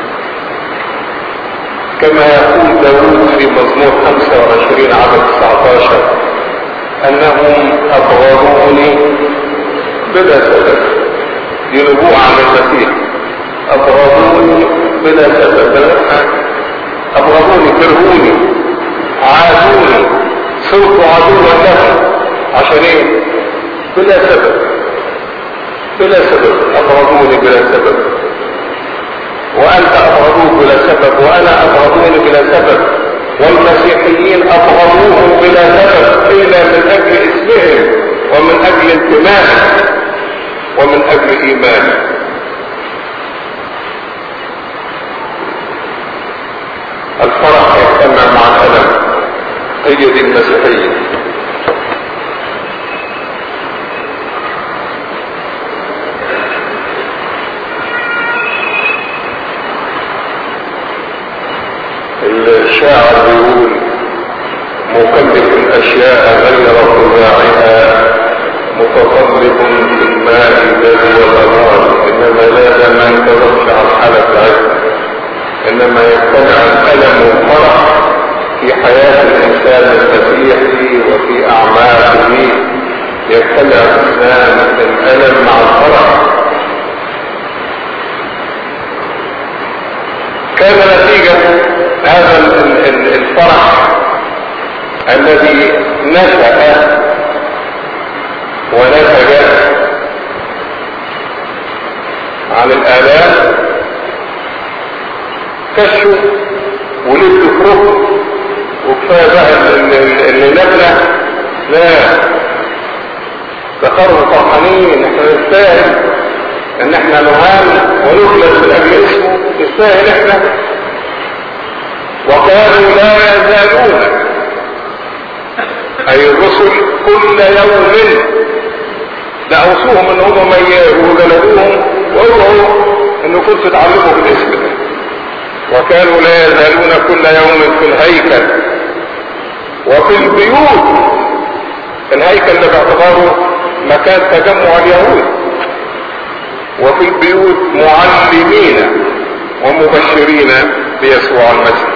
كما يقول داود في مزمور 25 عدد 19 انهم ابغضوني بلا سبب دي نبوءة عن المسيح ابغضوني بلا سبب بلا حاجة ابغضوني كرهوني عادوني صرت عدوا لهم عشان ايه بلا سبب بلا سبب ابغضوني بلا سبب وانت ابغضوك بلا سبب وانا ابغضوني بلا سبب والمسيحيين ابغضوهم بلا سبب الا من اجل اسمهم ومن اجل انتمائهم ومن اجل ايمانهم الفرح يجتمع مع الالم هي دي المسيحيه الشاعر بيقول مكلف الاشياء غير طباعها متطلب في الماء الذي والانهار انما لا من ترفع الحلف عز انما يجتمع الالم والفرح في حياة الانسان المسيحي وفي اعماله يجتمع اثنان الالم مع الفرح كان نتيجة هذا الفرح الذي نشأ ونتج عن عن الآلام كشوا ولدوا في ركن وكفايه بقى اللي, اللي نبلة لا ده خرجوا فرحانين احنا نستاهل ان احنا نهان ونخلص من اجل اسمه نستاهل احنا وكانوا لا يزالون اي الرسل كل يوم لا اوصوهم ان هم مياه وجلدوهم واوعوا انه كنتوا تعلموا بالاسم ده وكانوا لا يزالون كل يوم في الهيكل وفي البيوت الهيكل ده باعتباره مكان تجمع اليهود وفي البيوت معلمين ومبشرين بيسوع المسيح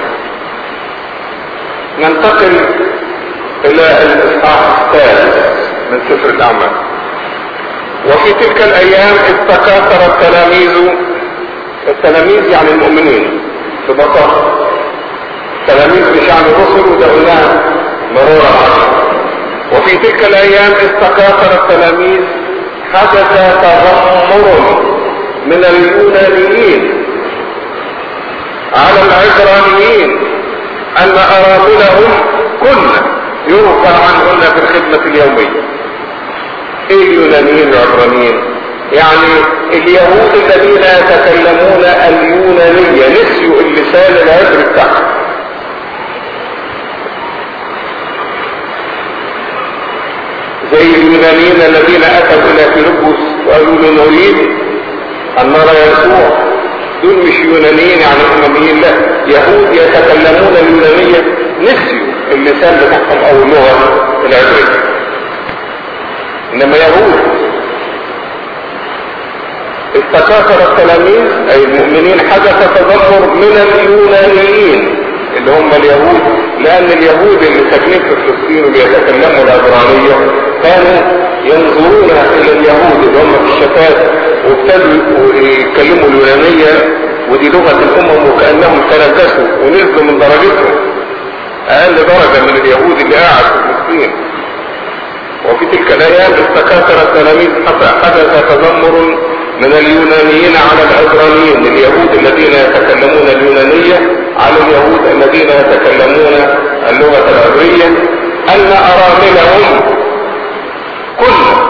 ننتقل الى الاصحاح الثالث من سفر الاعمال وفي تلك الايام اذ تكاثر التلاميذ التلاميذ يعني المؤمنين ببساطة تلاميذ بشأن الرسل وده قلناها مرورا وفي تلك الايام استكاثر التلاميذ حدث تذمر من اليونانيين على العبرانيين ان اراملهم كن يرفع عنهن في الخدمة اليومية ايه اليونانيين العبرانيين يعني اليهود الذين يتكلمون اليونانية نسيوا اللسان العبري بتاعهم زي اليونانيين الذين اتوا الى فيلبس وقالوا له نريد ان نرى يسوع دول مش يونانيين يعني امميين لا يهود يتكلمون اليونانية نسيوا اللسان بتاعهم او اللغة العبرية انما يهود استكاثر التلاميذ اي المؤمنين حدث تذمر من اليونانيين اللي هم اليهود لان اليهود اللي ساكنين في فلسطين وبيتكلموا العبرانية كانوا ينظرون الى اليهود اللي هم في الشتات وابتدوا يتكلموا اليونانية ودي لغة الامم وكأنهم تنجسوا ونزلوا من درجتهم اقل درجة من اليهود اللي قاعد في فلسطين وفي تلك الايام استكاثر التلاميذ حدث تذمر من اليونانيين على العبرانيين اليهود الذين يتكلمون اليونانية على اليهود الذين يتكلمون اللغة العبرية ان اراملهم كل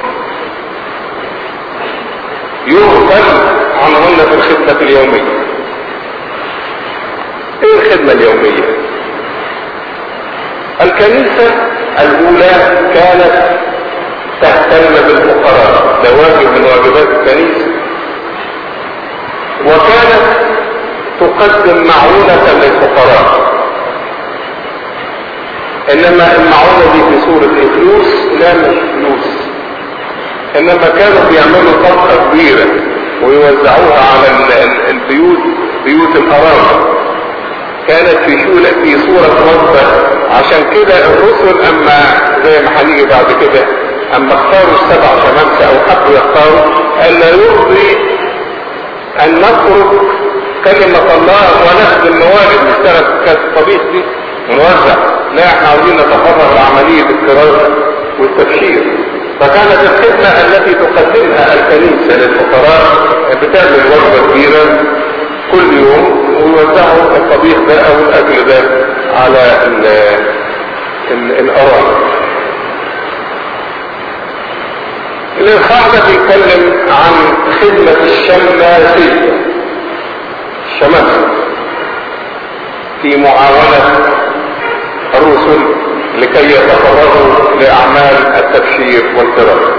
يغفل عنهن في الخدمة اليومية ايه الخدمة اليومية الكنيسة الاولى كانت تهتم بالفقراء ده واجب من واجبات الكنيسة وكانت تقدم معونة للفقراء انما المعونة دي في صورة فلوس لا مش فلوس انما كانوا بيعملوا طبقة كبيرة ويوزعوها على البيوت بيوت الارامل كانت في شولة في صورة وجبة عشان كده الرسل اما زي ما هنيجي بعد كده اما اختاروا السبع شمامسة او حبوا يختاروا ان يرضي ان نترك كلمة الله ونخدم موارد نشتغل كالطبيخ دي ونوزع لا احنا عاوزين نتفرغ لعملية الكراسة والتبشير فكانت الخدمة التي تقدمها الكنيسة للفقراء بتعمل وجبة كبيرة كل يوم ويوزعوا الطبيخ ده او الاكل ده على ال ال الارامل الإصحاح ده بيتكلم عن خدمة الشماسية الشماسية في معاونة الرسل لكي يتفرغوا لأعمال التبشير والقراءة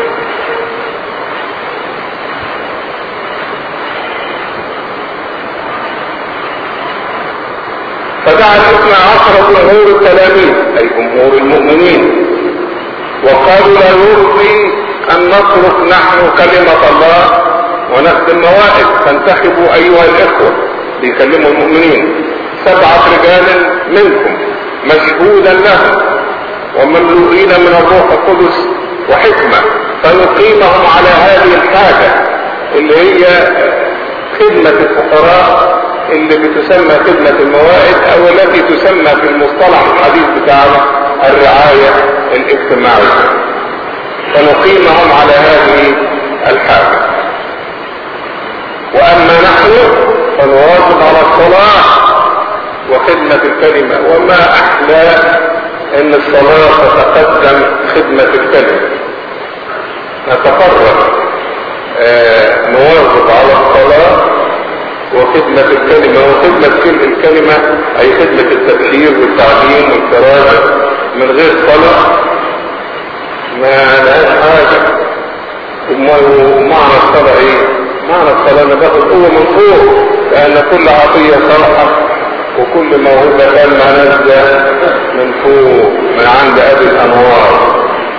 فدعا الاثنى عشر جمهور التلاميذ أي جمهور المؤمنين وقالوا لا يرضي ان نترك نحن كلمة الله ونخدم موائد فانتخبوا ايها الاخوة بيكلموا المؤمنين سبعة رجال منكم مشهودا لهم ومملوئين من الروح القدس وحكمة فنقيمهم على هذه الحاجة اللي هي خدمة الفقراء اللي بتسمى خدمة الموائد او التي تسمى في المصطلح الحديث بتاعنا الرعاية الاجتماعية فنقيمهم على هذه الحاجة فنواظب على الصلاة وخدمة الكلمة وما أحلى أن الصلاة تتقدم خدمة الكلمة نتقرر آه نواظب على الصلاة وخدمة الكلمة وخدمة كل الكلمة أي خدمة التبشير والتعليم والكرامة من غير صلاة ما لهاش حاجة ومعنى الصلاة ايه؟ معنى الصلاة انا باخد قوة من فوق لأن كل عطية صالحة وكل موهبة لما نازلة من فوق من عند أبي الأنوار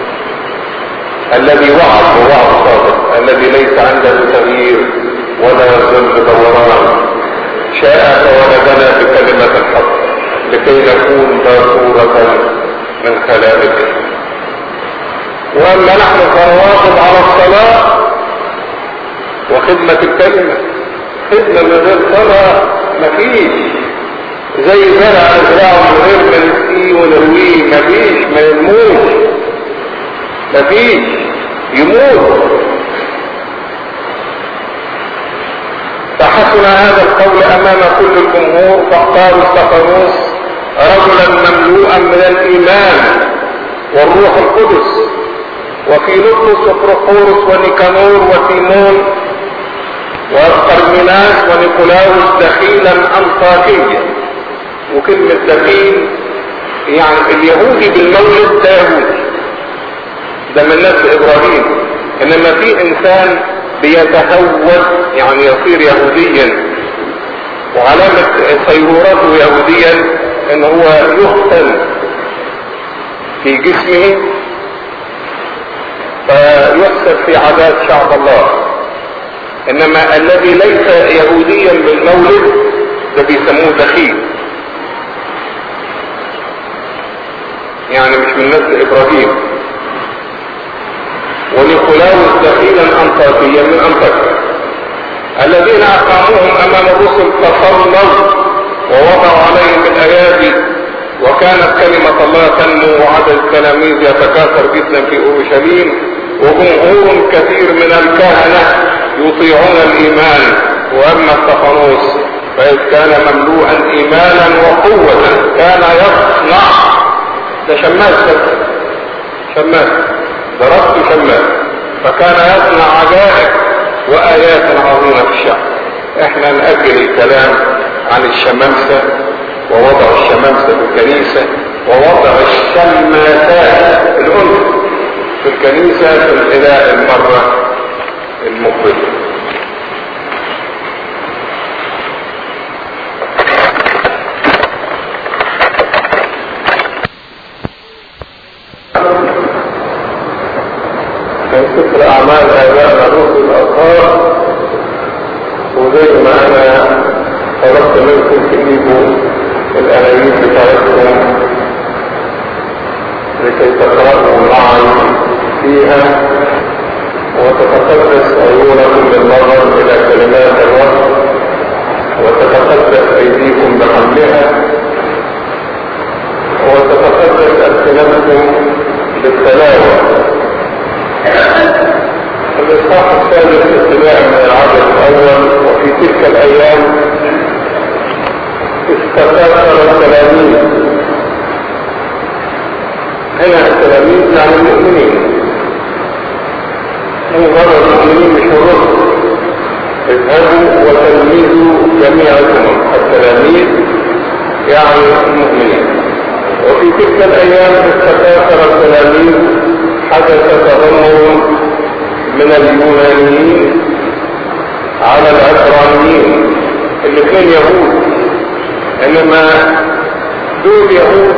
الذي وعد ووعد صادق الذي ليس عنده تغيير ولا يظل دوران شاء فولدنا بكلمة الحق لكي نكون باكورة من خلائقه واما نحن فنواظب على الصلاة وخدمة الكلمة خدمة من غير صلاة مفيش زي زرع ازرعه من غير ما نسقيه ونرويه مفيش ما ينموش مفيش يموت فحسن هذا القول امام كل الجمهور فاختاروا استفانوس رجلا مملوءا من الايمان والروح القدس وفيلبس وبروخورس ونيكانور وتيمون وقرمناس ونيكولاوس دخيلا انطاكيا وكلمة دخيل يعني اليهودي بالمولد ده يهودي ده من نسل ابراهيم انما في انسان بيتهود يعني يصير يهوديا وعلامة صيرورته يهوديا ان هو يختن في جسمه فيحسب في عادات شعب الله انما الذي ليس يهوديا بالمولد ده بيسموه دخيل يعني مش من نسل ابراهيم ونيكولاوس دخيلا انطاكيا من انطاكيا الذين اقاموهم امام الرسل تصلوا ووضعوا عليهم الايادي وكانت كلمة الله تنمو وعدد التلاميذ يتكاثر جدا في اورشليم وجمهور كثير من الكهنة يطيعون الايمان واما استفانوس فاذ كان مملوءا ايمانا وقوة كان يصنع ده شماس بس شماس ضربت شماس فكان يصنع عجائب وايات عظيمة في الشعب احنا نأجل الكلام عن الشمامسة ووضع الشمامسة في الكنيسة ووضع الشماسات الأنثى في الكنيسة في الإله المرة المقبلة كان سفر أعمال آبائنا الرسل الأطهار وزي ما أنا طلبت منكم تجيبوا الأنايب بتاعتكم لكي تقرأوا معي فيها وتتقدس عيونكم بالنظر إلى كلمات الرب وتتقدس أيديكم بحملها وتتقدس ألسنتكم بالتلاوة الإصحاح الثالث ابتداء من العدد الأول وفي تلك الأيام استكثر التلاميذ هنا التلاميذ يعني المؤمنين مجرد المؤمنين مش الرسل اذهبوا وتلميذوا جميع الامم التلاميذ يعني المؤمنين وفي تلك الايام استكاثر التلاميذ حدث تذمر من اليونانيين على العبرانيين الاثنين يهود انما دول يهود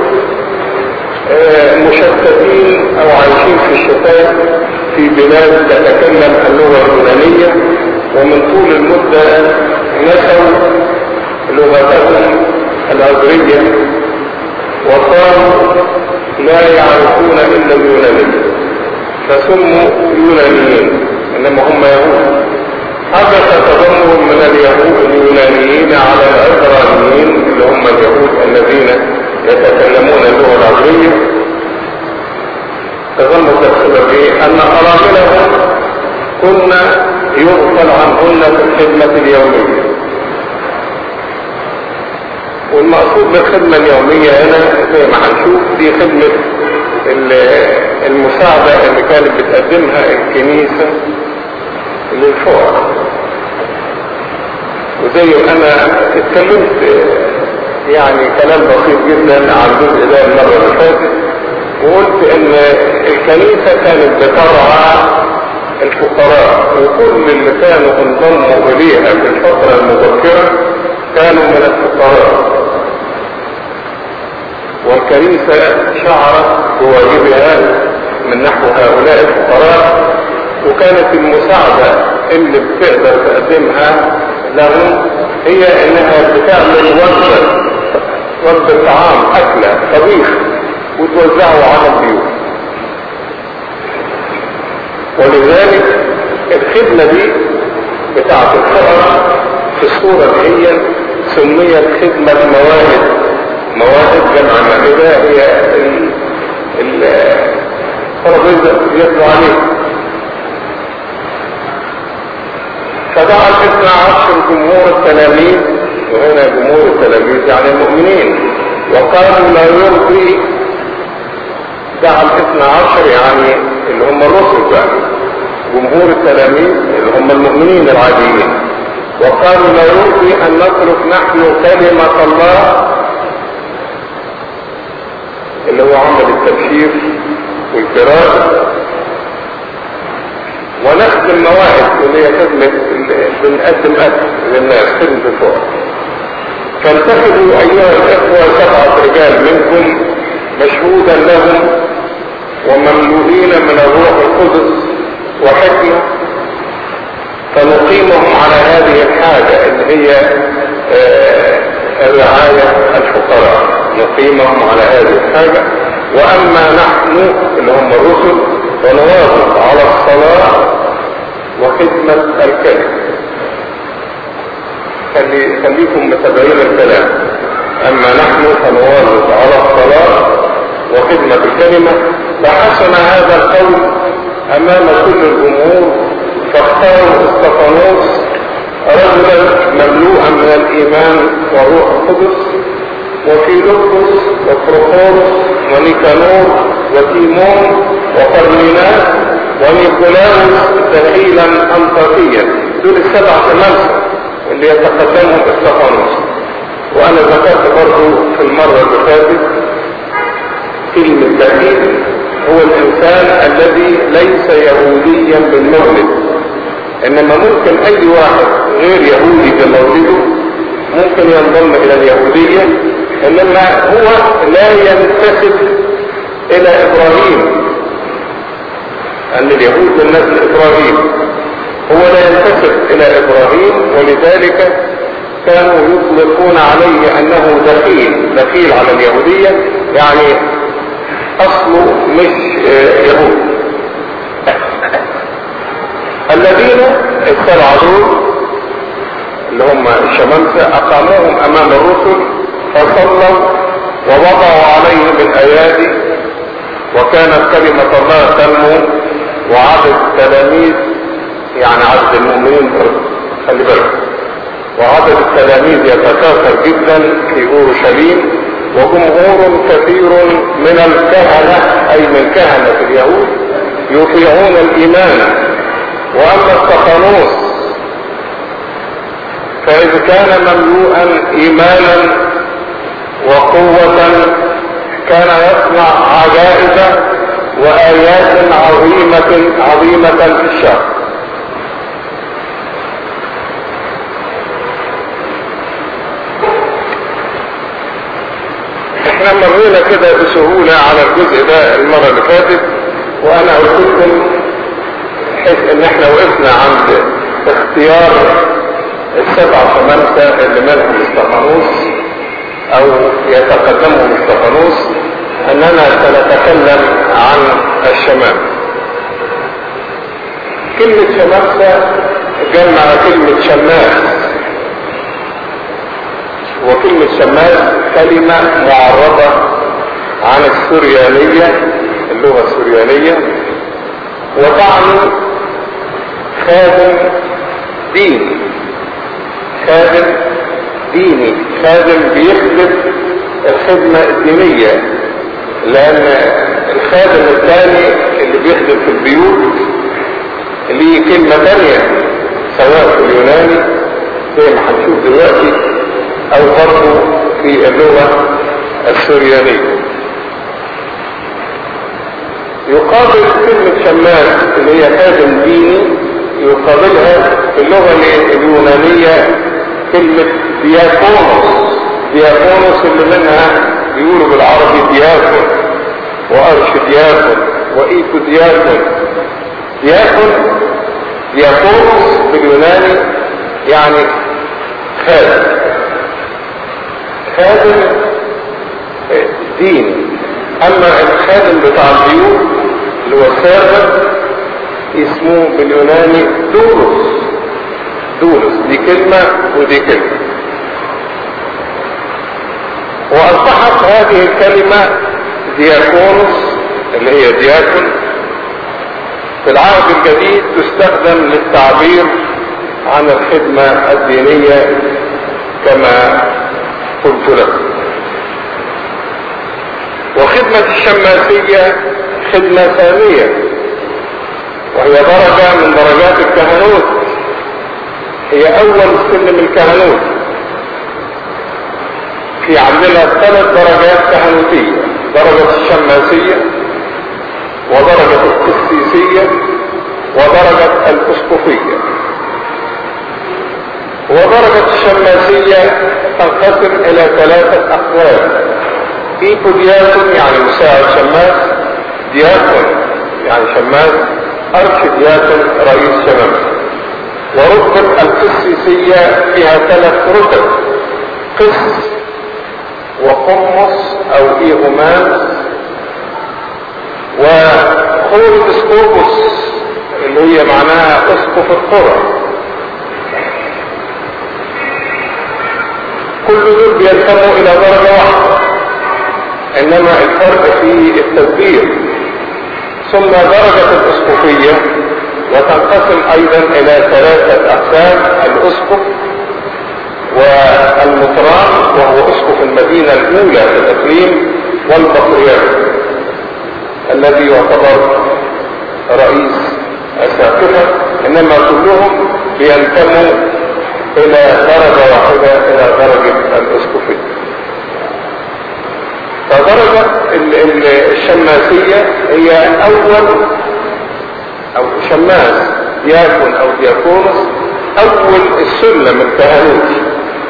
مشتتين او عايشين في الشتات في بلاد تتكلم اللغة اليونانية ومن طول المدة نسوا لغتهم العبرية وصاروا لا يعرفون الا اليونانية فسموا يونانيين انما هم يهود حدث تضمر من اليهود اليونانيين على العبرانيين اللي هم اليهود الذين يتكلمون اللغة العبرية تظن تفسير به ان اراملهم كنا يغفل عنهن في الخدمة اليومية المقصود بالخدمة اليومية هنا زي ما هنشوف دي خدمة المساعدة اللي كانت بتقدمها الكنيسة للفقراء وزي ما انا اتكلمت يعني كلام بسيط جدا عن الجزء ده المرة اللي فاتت وقلت ان الكنيسة كانت بترعى الفقراء وكل اللي كانوا انضموا اليها في الفترة المبكرة كانوا من الفقراء والكنيسة شعرت بواجبها من نحو هؤلاء الفقراء وكانت المساعدة اللي بتقدر تقدمها لهم هي انها بتعمل وجبة وجبة طعام اكلة طبيخ وتوزعه على البيوت ولذلك الخدمة دي بتاعت الفقراء في الصورة اللي هي سميت خدمة مواهب مواهب جمع مائدة هي الترابيزة يطلع عليه فدعا الاثنى عشر جمهور التلاميذ وهنا جمهور التلاميذ يعني المؤمنين وقالوا لا يرضي دعا الاثنى عشر يعني اللي هم الرسل بقى جمهور التلاميذ اللي هم المؤمنين العاديين وقالوا لا يرضي ان نترك نحن كلمة الله اللي هو عمل التبشير والقراءة ونخدم مواهب اللي هي خدمة بنقدم أكل للناس خدمة الفقراء فانتخبوا أيها الإخوة سبعة رجال منكم مشهودا لهم ومملوئين من الروح القدس وحكمة فنقيمهم على هذه الحاجة اللي هي الرعاية الفقراء نقيمهم على هذه الحاجة وأما نحن اللي هم الرسل فنواظب على الصلاة وخدمة الكلمة خلي خليكم متابعين الكلام أما نحن فنواظب على الصلاة وخدمة الكلمة فحسن هذا القول أمام كل الجمهور فاختاروا استفانوس رجلا مملوءا من الإيمان والروح القدس وفيلبس وبروخورس ونيكانور وتيمون وقرنيناس ونيكولاوس دخيلا أنطاكيا دول السبع تمامسة اللي يتقدمهم استفانوس وأنا ذكرت برضه في المرة اللي فاتت كلمة دخيل هو الإنسان الذي ليس يهوديا بالمولد إنما ممكن أي واحد غير يهودي بمولده ممكن ينضم إلى اليهودية انما هو لا ينتسب الى ابراهيم ان اليهود من نسل ابراهيم هو لا ينتسب الى ابراهيم ولذلك كانوا يطلقون عليه انه دخيل دخيل على اليهودية يعني اصله مش يهود الذين السبعة دول اللي هم الشمامسة اقاموهم امام الرسل فصلوا ووضعوا عليهم الايادي وكانت كلمة الله تنمو وعدد التلاميذ يعني عدد المؤمنين خلي بالك وعدد التلاميذ يتكاثر جدا في اورشليم وجمهور كثير من الكهنة اي من كهنة اليهود يطيعون الايمان واما استفانوس فاذ كان مملوءا ايمانا وقوة كان يصنع عجائب وآيات عظيمة عظيمة في الشر احنا مرينا كده بسهولة على الجزء ده المرة اللي فاتت وانا قلت لكم بحيث ان احنا وقفنا عند اختيار السبع خمسة اللي منهم استفانوس او يتقدمهم استفانوس اننا سنتكلم عن الشمام كلمة شمامسة جمع كلمة شماس وكلمة شماس كلمة معربة عن السريانية اللغة السريانية وتعني خادم ديني خادم ديني خادم بيخدم الخدمة الدينية لأن الخادم الثاني اللي بيخدم في البيوت ليه كلمة تانية سواء في اليوناني زي ما هنشوف دلوقتي أو برضه في اللغة السريانية يقابل كلمة شماس اللي هي خادم ديني يقابلها في اللغة اليونانية كلمة دياكونوس دياكونوس اللي منها بيقولوا بالعربي دياكون وأرش دياكون وإيكو دياكون دياكون دياكونوس باليوناني يعني خادم خادم ديني اما الخادم بتاع البيوت اللي هو السيرفنت اسمه باليوناني دولوس دولوس دي كلمة ودي كلمة واصبحت هذه الكلمة دياكونوس اللي هي دياكون في العهد الجديد تستخدم للتعبير عن الخدمة الدينية كما قلت لكم وخدمة الشماسية خدمة ثانية وهي درجة من درجات الكهنوت هي أول سلم الكهنوت في عندنا ثلاث درجات كهنوتية درجة الشماسية ودرجة القسيسية ودرجة الأسقفية ودرجة الشماسية تنقسم إلى ثلاثة أقوال إيكو دياكون يعني مساعد شماس دياكون يعني شماس أرش دياكون رئيس شماس ورتبة القسيسية فيها ثلاث رتب قس وقمص أو إيغومانس وخوريدسكوبوس اللي هي معناها اسقف القرى كل دول بينتموا الى درجة واحدة انما الفرق في التدبير ثم درجة الاسقفية وتنقسم ايضا الى ثلاثة اقسام الاسقف والمطران وهو اسقف المدينة الاولى في الاقليم والبطريرك الذي يعتبر رئيس الساقفة انما كلهم بينتموا الى درجة واحدة الى درجة الاسقفية فدرجة الشماسية هي اول او شماس دياكون او دياكونس اول السلم الكهنوتي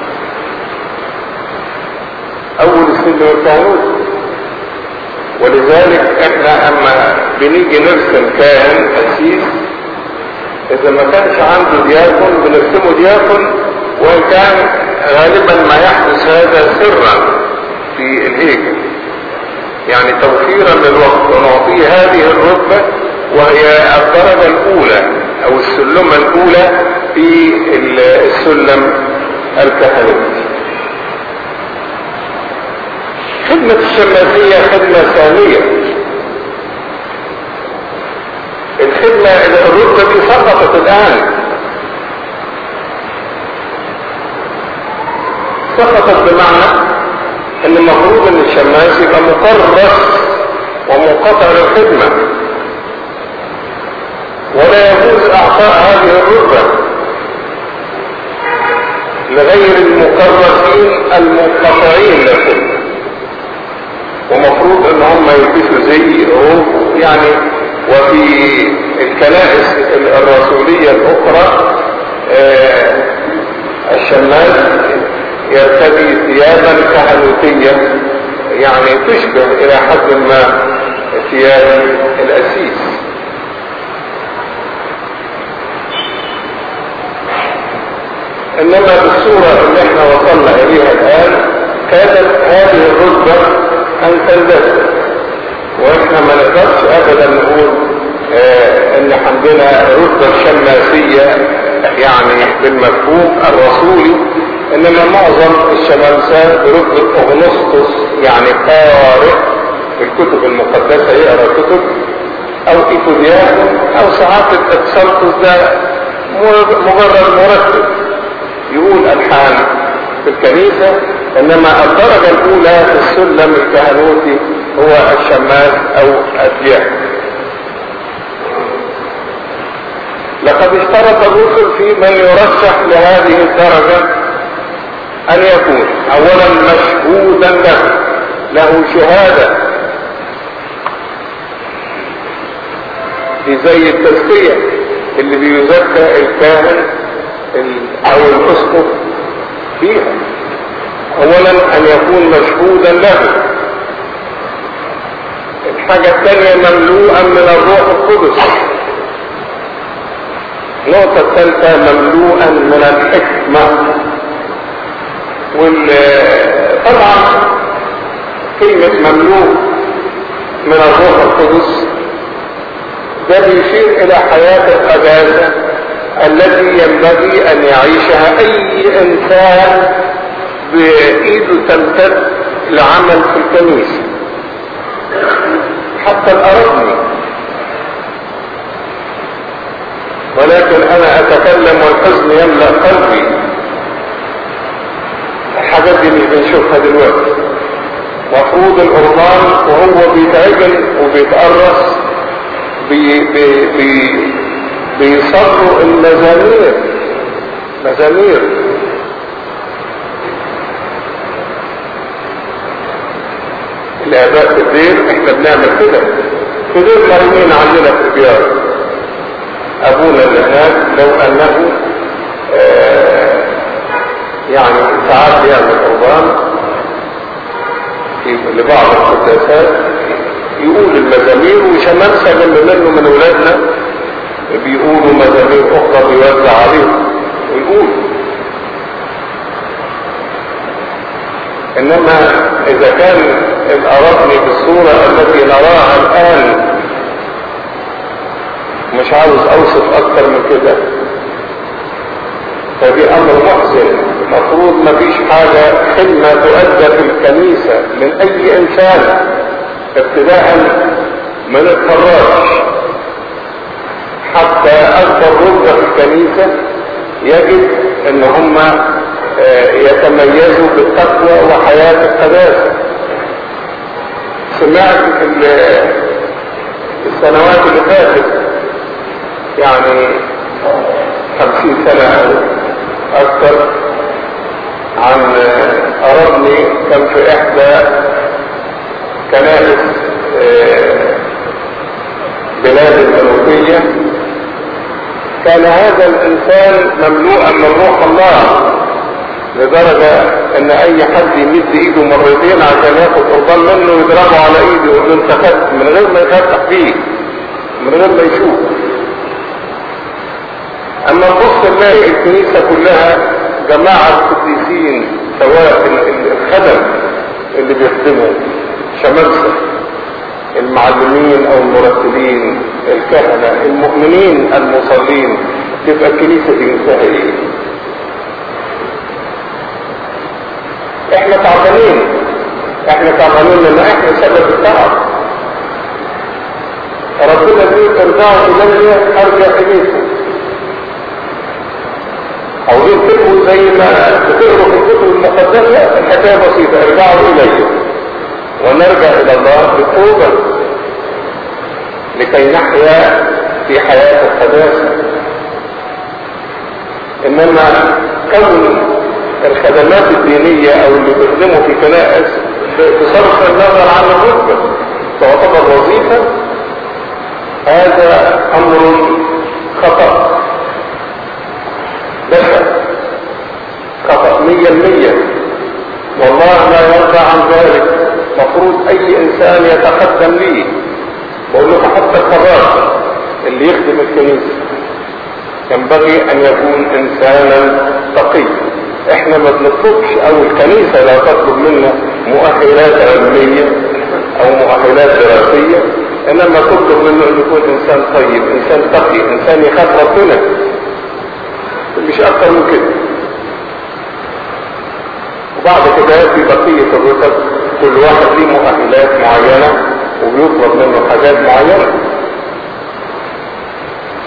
اول السلم الكهنوتي ولذلك احنا اما بنيجي نرسم كاهن قسيس اذا ما كانش عنده دياكون بنرسمه دياكون وان كان غالبا ما يحدث هذا سرا في الهيكل يعني توفيرا للوقت ونعطيه هذه الرتبة وهي الدرجة الاولى او السلمة الاولى في السلم الكهنوتي خدمة الشماسية خدمة ثانية الخدمة الرتبة دي سقطت الآن سقطت بمعنى ان المفروض ان الشماس يبقى مكرس ومنقطع للخدمة ولا يجوز اعطاء هذه الرتبة لغير المكرسين المنقطعين للخدمة ومفروض ان هم يلبسوا زي روب يعني وفي الكنائس الرسولية الاخرى آه الشمال يرتدي ثيابا كهنوتية يعني تشبه الى حد ما ثياب الاسيس انما بالصورة اللي احنا وصلنا اليها الان كانت هذه الرتبة ان تندثر واحنا ما نقدرش ابدا نقول اه ان عندنا رتبة شماسية يعني بالمفهوم الرسولي انما معظم الشمامسة برتبة اغنسطس يعني قارئ الكتب المقدسة يقرا كتب او ايكوديان او ساعات التسلطس ده مجرد مرتب يقول الحان في الكنيسة انما الدرجة الاولى في السلم الكهنوتي هو الشماس او الدياك لقد اشترط الرسل في من يرشح لهذه الدرجة ان يكون اولا مشهودا له له شهادة دي زي التزكية اللي بيزكى الكاهن او الاسقف فيها اولا ان يكون مشهودا له الحاجة الثانية مملوءا من الروح القدس النقطة الثالثة مملوءا من الحكمة طبعا كلمة مملوء من الروح القدس ده بيشير الى حياة القداسة التي ينبغي ان يعيشها اي انسان بايده تمتد لعمل في الكنيسة حتى الارضي ولكن انا اتكلم والحزن يملأ قلبي الحاجات دي مش بنشوفها دلوقتي مفروض القربان وهو بيتعجن وبيتقرص بي بي بي بيصروا المزامير مزامير الاباء في الدير احنا بنعمل كده في دير مرمين عندنا في الديار ابونا اللي هناك لو انه آه يعني ساعات بيعمل قربان لبعض القداسات يقول المزامير وشمال جنب منه من ولادنا بيقولوا مزامير اخرى بيوزع عليهم ويقول انما اذا كان الارضني بالصورة التي نراها الان مش عاوز اوصف اكتر من كده فدي امر محزن المفروض مفيش حاجة خدمة تؤدى في الكنيسة من اي انسان ابتداء من الفراش حتى اكبر رتبة في الكنيسة يجب ان هم يتميزوا بالتقوى وحياة القداسة سمعت في السنوات اللي فاتت يعني خمسين سنة او اكثر عن قربني كان في احدى كنائس بلاد المنوفية كان هذا الانسان مملوءا من روح الله لدرجة ان اي حد يمد ايده مرتين عشان ياخد قربان منه يضربه على ايده ويقول له انت خدت من غير ما يفتح فيه من غير ما يشوف اما نبص نلاقي الكنيسة كلها جماعة قديسين سواء الخدم اللي بيخدموا شمامسة المعلمين او المرتبين الكهنة المؤمنين المصلين تبقى الكنيسة دي ايه احنا تعبانين احنا تعبانين لان احنا سبب التعب ربنا بيقول ارجعوا الي ارجع اليكم عاوزين تبقوا زي ما بتقروا في الكتب المقدسة الحكاية بسيطة ارجعوا الي ونرجع الى الله بالتوبة لكي نحيا في حياة القداسة انما كون الخدمات الدينية او اللي بيخدموا في كنائس بصرف النظر عن الرتبة تعتبر وظيفة هذا امر خطأ بشر خطأ مية المية والله لا يرضى عن ذلك مفروض اي انسان يتقدم لي بقول له حتى القرار اللي يخدم الكنيسة ينبغي ان يكون انسانا تقي احنا ما بنطلبش او الكنيسة لا تطلب منا مؤهلات علمية او مؤهلات دراسية انما تطلب منه ان يكون انسان طيب انسان تقي انسان يخاف ربنا مش اكتر من كده وبعد كده في بقية الرتب كل واحد ليه مؤهلات معينة وبيطلب منه حاجات معينة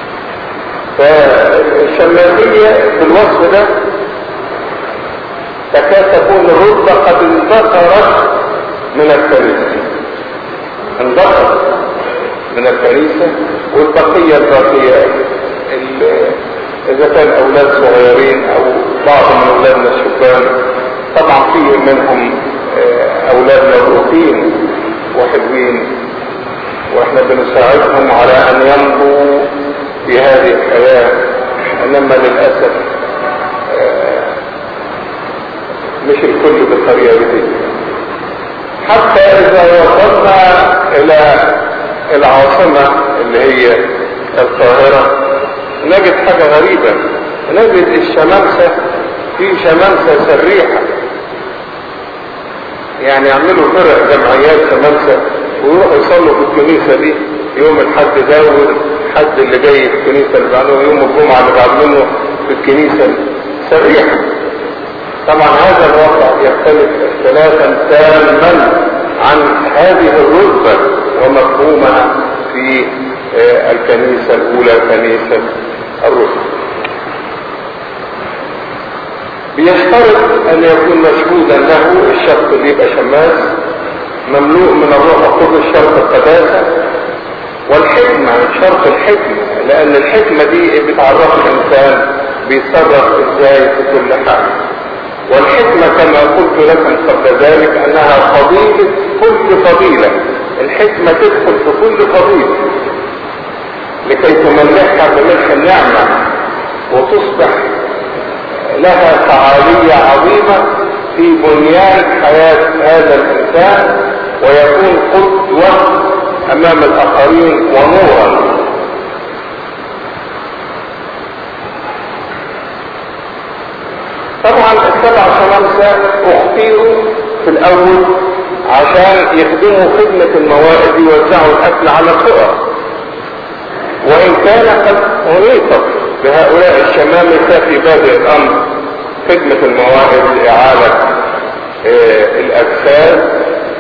فالشمالية في الوصف ده تكاد تكون الرتبة قد اندثرت من الكنيسة اندثرت من الكنيسة والبقية الباقية إذا كان أولاد صغيرين أو بعض من أولادنا الشبان طبعا فيه منهم أولاد مبروكين وحلوين واحنا بنساعدهم على ان يمضوا في هذه الحياة انما للأسف مش الكل بالطريقة دي حتى اذا وصلنا الى العاصمة اللي هي القاهرة نجد حاجة غريبة نجد الشمامسة في شمامسة سريحة يعني يعملوا فرق جمعيات شمامسة ويروحوا يصلوا في الكنيسة دي يوم الحد ده والحد اللي جاي في الكنيسة اللي بعده يوم الجمعة اللي بعد منه في الكنيسة سريحة طبعا هذا الوضع يختلف اختلافا تاما عن هذه الرتبة ومفهومها في الكنيسة الأولى كنيسة الرسل بيشترط أن يكون مشهودا له الشخص اللي يبقى شماس مملوء من الروح القدس شرط القداسة والحكمة شرط الحكمة لأن الحكمة دي بتعرف الإنسان بيتصرف إزاي في كل حاجة والحكمة كما قلت لكم قبل ذلك أنها فضيلة كل فضيلة الحكمة تدخل في كل فضيلة لكي تملكها بملك النعمة وتصبح لها فعالية عظيمة في بنيان حياة هذا الإنسان ويكون قدوة أمام الآخرين ونورا طبعا السبع شمامسة اختيروا في الأول عشان يخدموا خدمة الموائد يوزعوا الأكل على الفقراء وإن كان قد أنيطت بهؤلاء الشمامسة في بادئ الأمر خدمة الموائد لإعالة آه الأجساد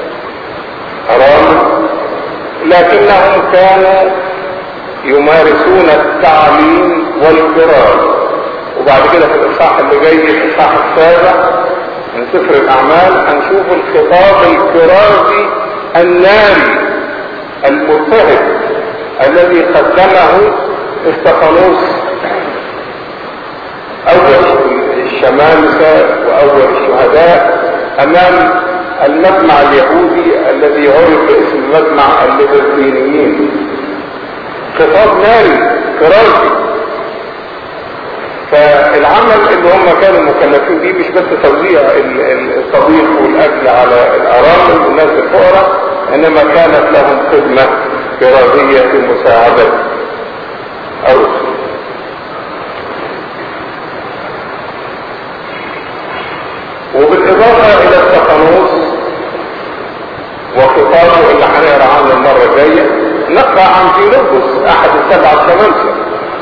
حرام لكنهم كانوا يمارسون التعليم والقراءة وبعد كده في الإصحاح اللي جاي الإصحاح السابع من سفر الأعمال هنشوف الخطاب الكرازي الناري المضطهد الذي قدمه استفانوس أول الشمامسة وأول الشهداء أمام المجمع اليهودي الذي عرف باسم مجمع الليبرتينيين خطاب ناري كرازي فالعمل اللي هم كانوا مكلفين بيه مش بس توزيع الطبيخ والاكل على الارامل والناس الفقراء انما كانت لهم خدمة كرازية في مساعدة الرسل وبالاضافة الى التقنوص وخطابه اللي هنقرا عنه المرة الجاية نقرا عن فيلبس احد السبعة الشمامسة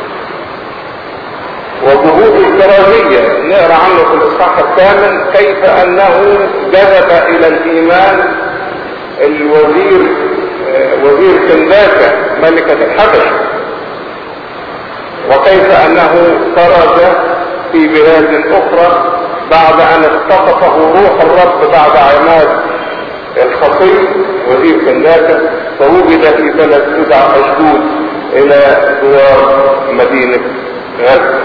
وجهود الكرامية نقرا عنه في الاصحاح الثامن كيف انه جذب الى الايمان الوزير وزير كنداكة ملكة الحبشة وكيف انه خرج في بلاد اخرى بعد ان اختطفه روح الرب بعد عماد الخطيب وزير كنداكة فوجد في بلد تدعى اشدود الى جوار مدينة غزة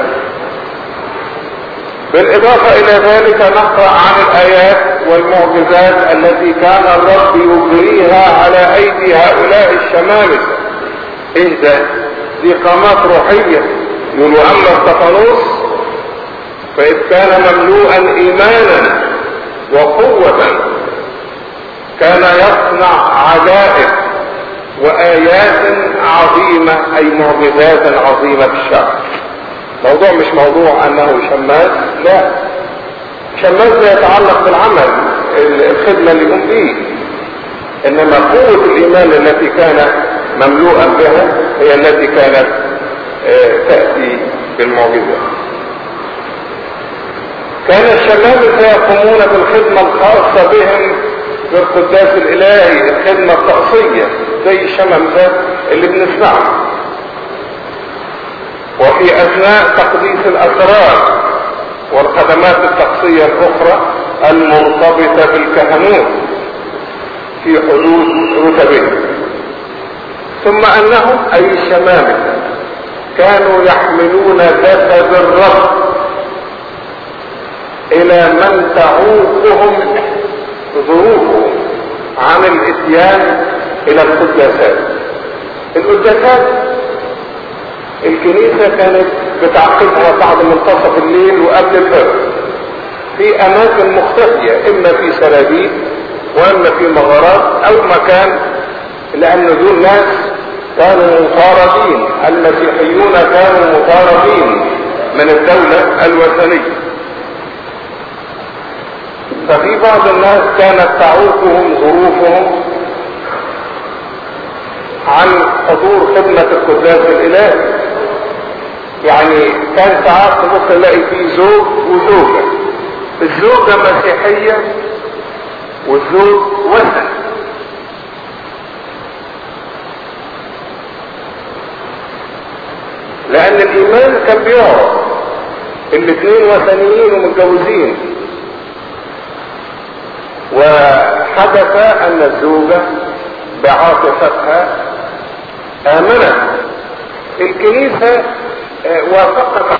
بالإضافة إلى ذلك نقرأ عن الآيات والمعجزات التي كان الرب يجريها على أيدي هؤلاء الشمامسة إيه ده؟ دي قامات روحية يقولوا أما استفانوس فإذ كان مملوءا إيمانا وقوة كان يصنع عجائب وآيات عظيمة أي معجزات عظيمة في الشعب موضوع مش موضوع انه شماس لا شماس ده يتعلق بالعمل الخدمة اللي يقوم به انما قوة الايمان التي كان مملوءا بها هي التي كانت اه تأتي بالمعجزة كان الشمامسة يقومون بالخدمة الخاصة بهم بالقداس الالهي الخدمة الطقسية زي الشمامسة اللي بنسمعها وفي اثناء تقديس الاسرار والخدمات الطقسية الاخرى المرتبطة بالكهنوت في حدود رتبه ثم انهم اي الشمامسة كانوا يحملون جسد الرب الى من تعوقهم ظروفهم عن الاتيان الى القداسات القداسات الكنيسة كانت بتعقدها بعد منتصف الليل وقبل الفجر في اماكن مختفية اما في سراديب واما في مغارات او مكان لان دول ناس كانوا مطاردين المسيحيون كانوا مطاردين من الدولة الوثنية ففي بعض الناس كانت تعوقهم ظروفهم عن حضور خدمة القداس الإلهي يعني كان ساعات تبص تلاقي فيه زوج وزوجة الزوجة مسيحية والزوج وثن لأن الإيمان كان بيعرف الاثنين وثنيين ومتجوزين وحدث أن الزوجة بعاطفتها آمنت الكنيسة وافقت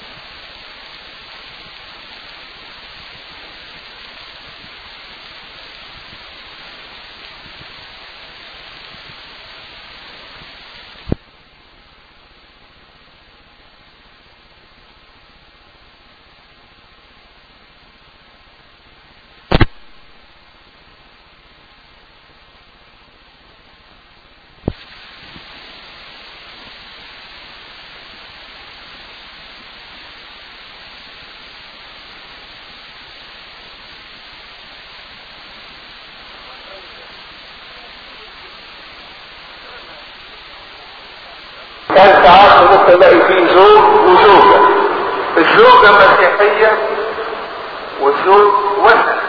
كان ساعات تبص تلاقي فيه زوج وزوجة الزوجة مسيحية والزوج وثن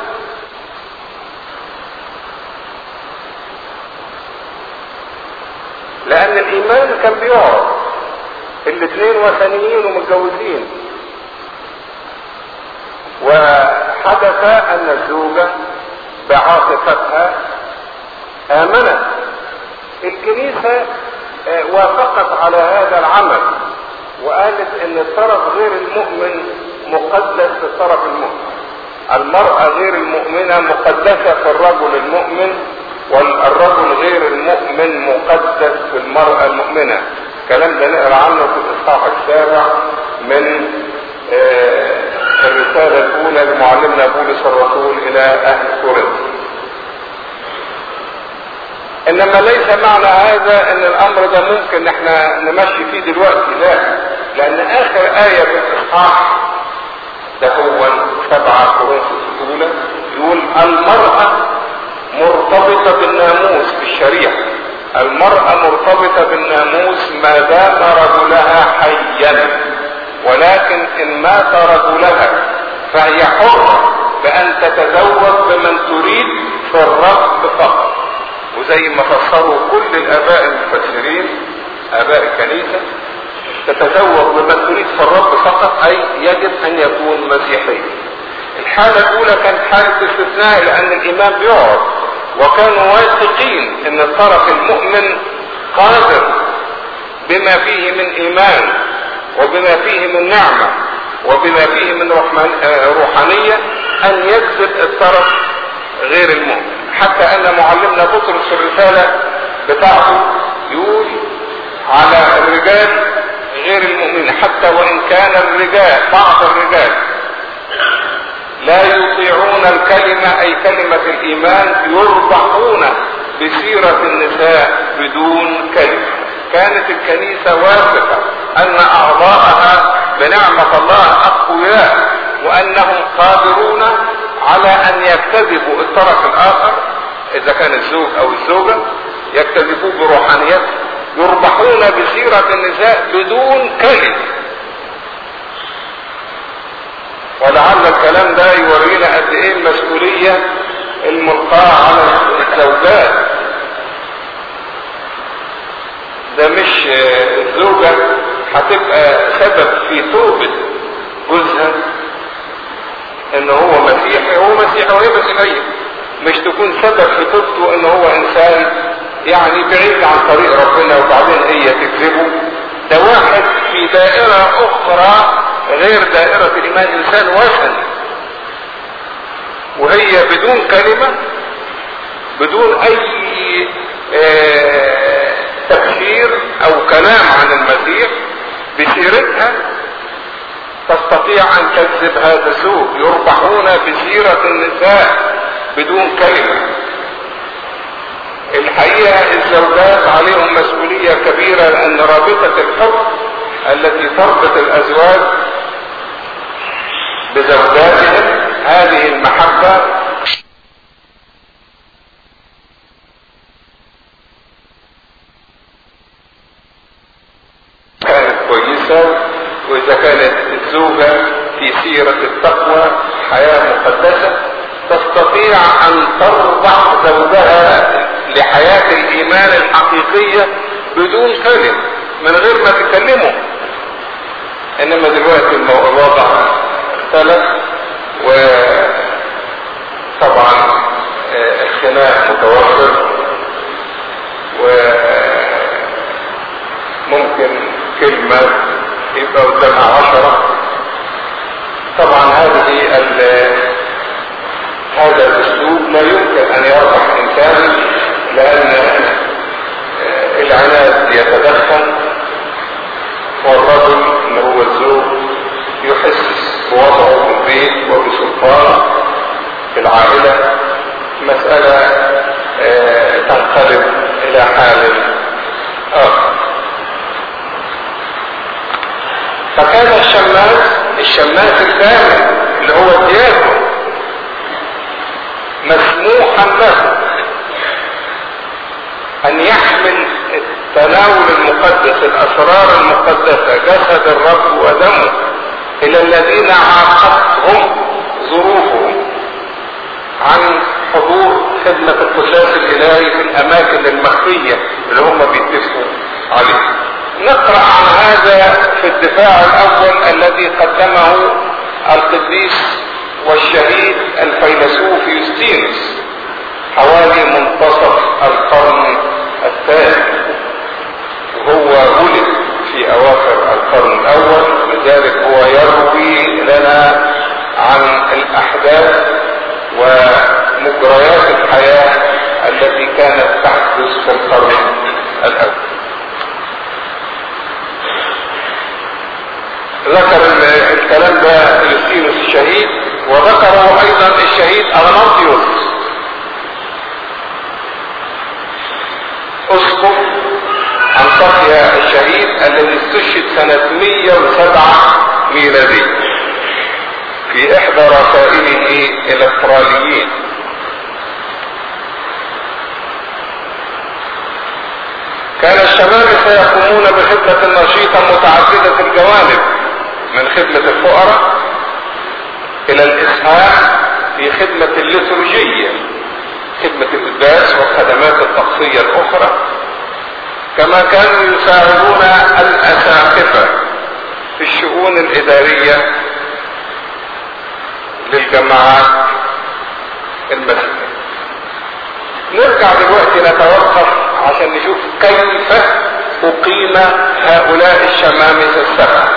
لأن الإيمان كان بيعرف الاثنين وثنيين ومتجوزين وحدث أن الزوجة بعاطفتها آمنت الكنيسة وافقت على هذا العمل وقالت ان الطرف غير المؤمن مقدس في الطرف المؤمن المرأة غير المؤمنة مقدسة في الرجل المؤمن والرجل غير المؤمن مقدس في المرأة المؤمنة الكلام ده نقرا عنه في الاصحاح السابع من الرسالة الأولى لمعلمنا بولس الرسول إلى أهل كورنث انما ليس معنى هذا ان الامر ده ممكن احنا نمشي فيه دلوقتي لا لان اخر آية في الاصحاح ده هو سبعة كورنثوس الاولى يقول المرأة مرتبطة بالناموس بالشريعة المرأة مرتبطة بالناموس ما دام رجلها حيا ولكن ان مات رجلها فهي حرة بان تتزوج بمن تريد في الرب فقط وزي ما فسروا كل الاباء المفسرين اباء الكنيسة تتزوج بمن تريد في الرب فقط اي يجب ان يكون مسيحي الحالة الاولى كانت حالة استثناء لان الايمان بيعرض وكانوا واثقين ان الطرف المؤمن قادر بما فيه من ايمان وبما فيه من نعمة وبما فيه من روحانية ان يجذب الطرف غير المؤمن حتى ان معلمنا بطرس في الرسالة بتاعته يقول على الرجال غير المؤمنين حتى وان كان الرجال بعض الرجال لا يطيعون الكلمة اي كلمة الايمان يربحون بسيرة النساء بدون كلمة كانت الكنيسة واثقة ان اعضاءها بنعمة الله اقوياء وانهم قادرون على ان يكتذبوا الطرف الاخر اذا كان الزوج او الزوجة يكتذبوه بروحانيته يربحون بسيرة النساء بدون كلمة ولعل الكلام ده يورينا قد ايه المسؤولية الملقاة على الزوجات ده مش الزوجة هتبقى سبب في توبة جوزها ان هو مسيحي هو مسيحي وهي مسيحية مش تكون سبب في توبته ان هو انسان يعني بعيد عن طريق ربنا وبعدين هي تكذبه ده واحد في دائرة اخرى غير دائرة الايمان انسان وثني وهي بدون كلمة بدون اي اه تفسير او كلام عن المسيح بسيرتها تستطيع ان تكذب هذا الزوج يربحون بسيرة النساء بدون كلمة الحقيقة الزوجات عليهم مسؤولية كبيرة لان رابطة الحب التي تربط الازواج بزوجاتهم هذه المحبة كانت كويسة واذا كانت الزوجة في سيرة التقوى حياة مقدسة تستطيع ان ترضع زوجها لحياة الايمان الحقيقية بدون كلمة من غير ما تكلمه انما دلوقتي الوضع اختلف وطبعا الخناق متوفر وممكن كلمة يبقى قدامها عشرة طبعا هذه هذا الاسلوب لا يمكن ان يربح انسان لان العناد يتدخل والرجل اللي هو الزوج يحس بوضعه في البيت وبسلطانه في العائلة مسألة تنقلب الى حال اخر فكان الشماس الشماس الثاني اللي هو الدياكون مسموحا له ان يحمل التناول المقدس الاسرار المقدسة جسد الرب ودمه الى الذين عاقبتهم ظروفهم عن حضور خدمة القداس الالهي في الاماكن المخفية اللي هم بيتفقوا عليها نقرأ عن هذا في الدفاع الاول الذي قدمه القديس والشهيد الفيلسوف يوستينوس حوالي منتصف القرن الثاني وهو ولد في اواخر القرن الاول لذلك هو يروي لنا عن الاحداث ومجريات الحياة التي كانت تحدث في القرن الاول ذكر الكلام ده يوستينوس الشهيد وذكره ايضا الشهيد ارناطيوس اسقف انطاكيا الشهيد الذي استشهد سنة 107 ميلادي في احدى رسائله الاسرائيليين كان الشباب سيقومون بخدمة نشيطة متعددة الجوانب من خدمة الفقراء الى الاسهام في خدمة الليتورجية خدمة القداس والخدمات الطقسية الاخرى كما كانوا يساعدون الاساقفة في الشؤون الادارية للجماعات المسيحية نرجع دلوقتي نتوقف عشان نشوف كيف اقيم هؤلاء الشمامسة السبعة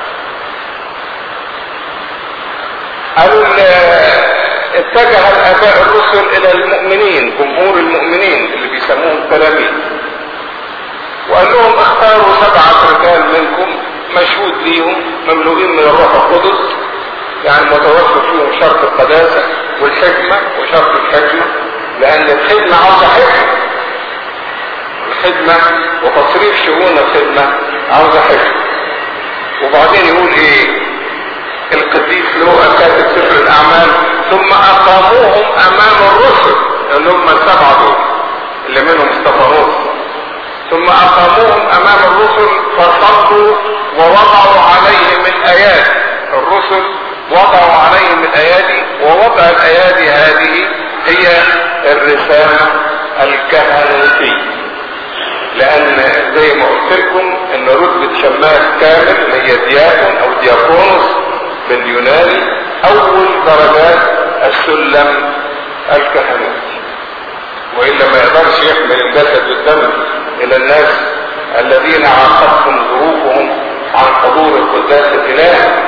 قالوا اتجه الاباء الرسل الى المؤمنين جمهور المؤمنين اللي بيسموهم التلاميذ وقال لهم اختاروا سبعة رجال منكم مشهود ليهم مملوئين من الروح القدس يعني متوفر فيهم شرط القداسة والحكمة وشرط الحكمة لان الخدمة عاوزة حكمة الخدمة وتصريف شؤون الخدمة عاوزة حكمة وبعدين يقول ايه القديس لوقا كاتب سفر الاعمال ثم اقاموهم امام الرسل اللي هم السبعه دول اللي منهم استفانوس ثم اقاموهم امام الرسل فصلوا ووضعوا عليهم الايات الرسل وضعوا عليهم الايادي ووضع الايادي هذه هي الرسالة الكهنوتية لان زي ما قلت لكم ان رتبة شماس كامل اللي هي دياكون او دياكونوس باليوناني اول درجات السلم الكهنوتي والا ما يقدرش يحمل الجسد والدم الى الناس الذين عاقبتهم ظروفهم عن حضور القداس الالهي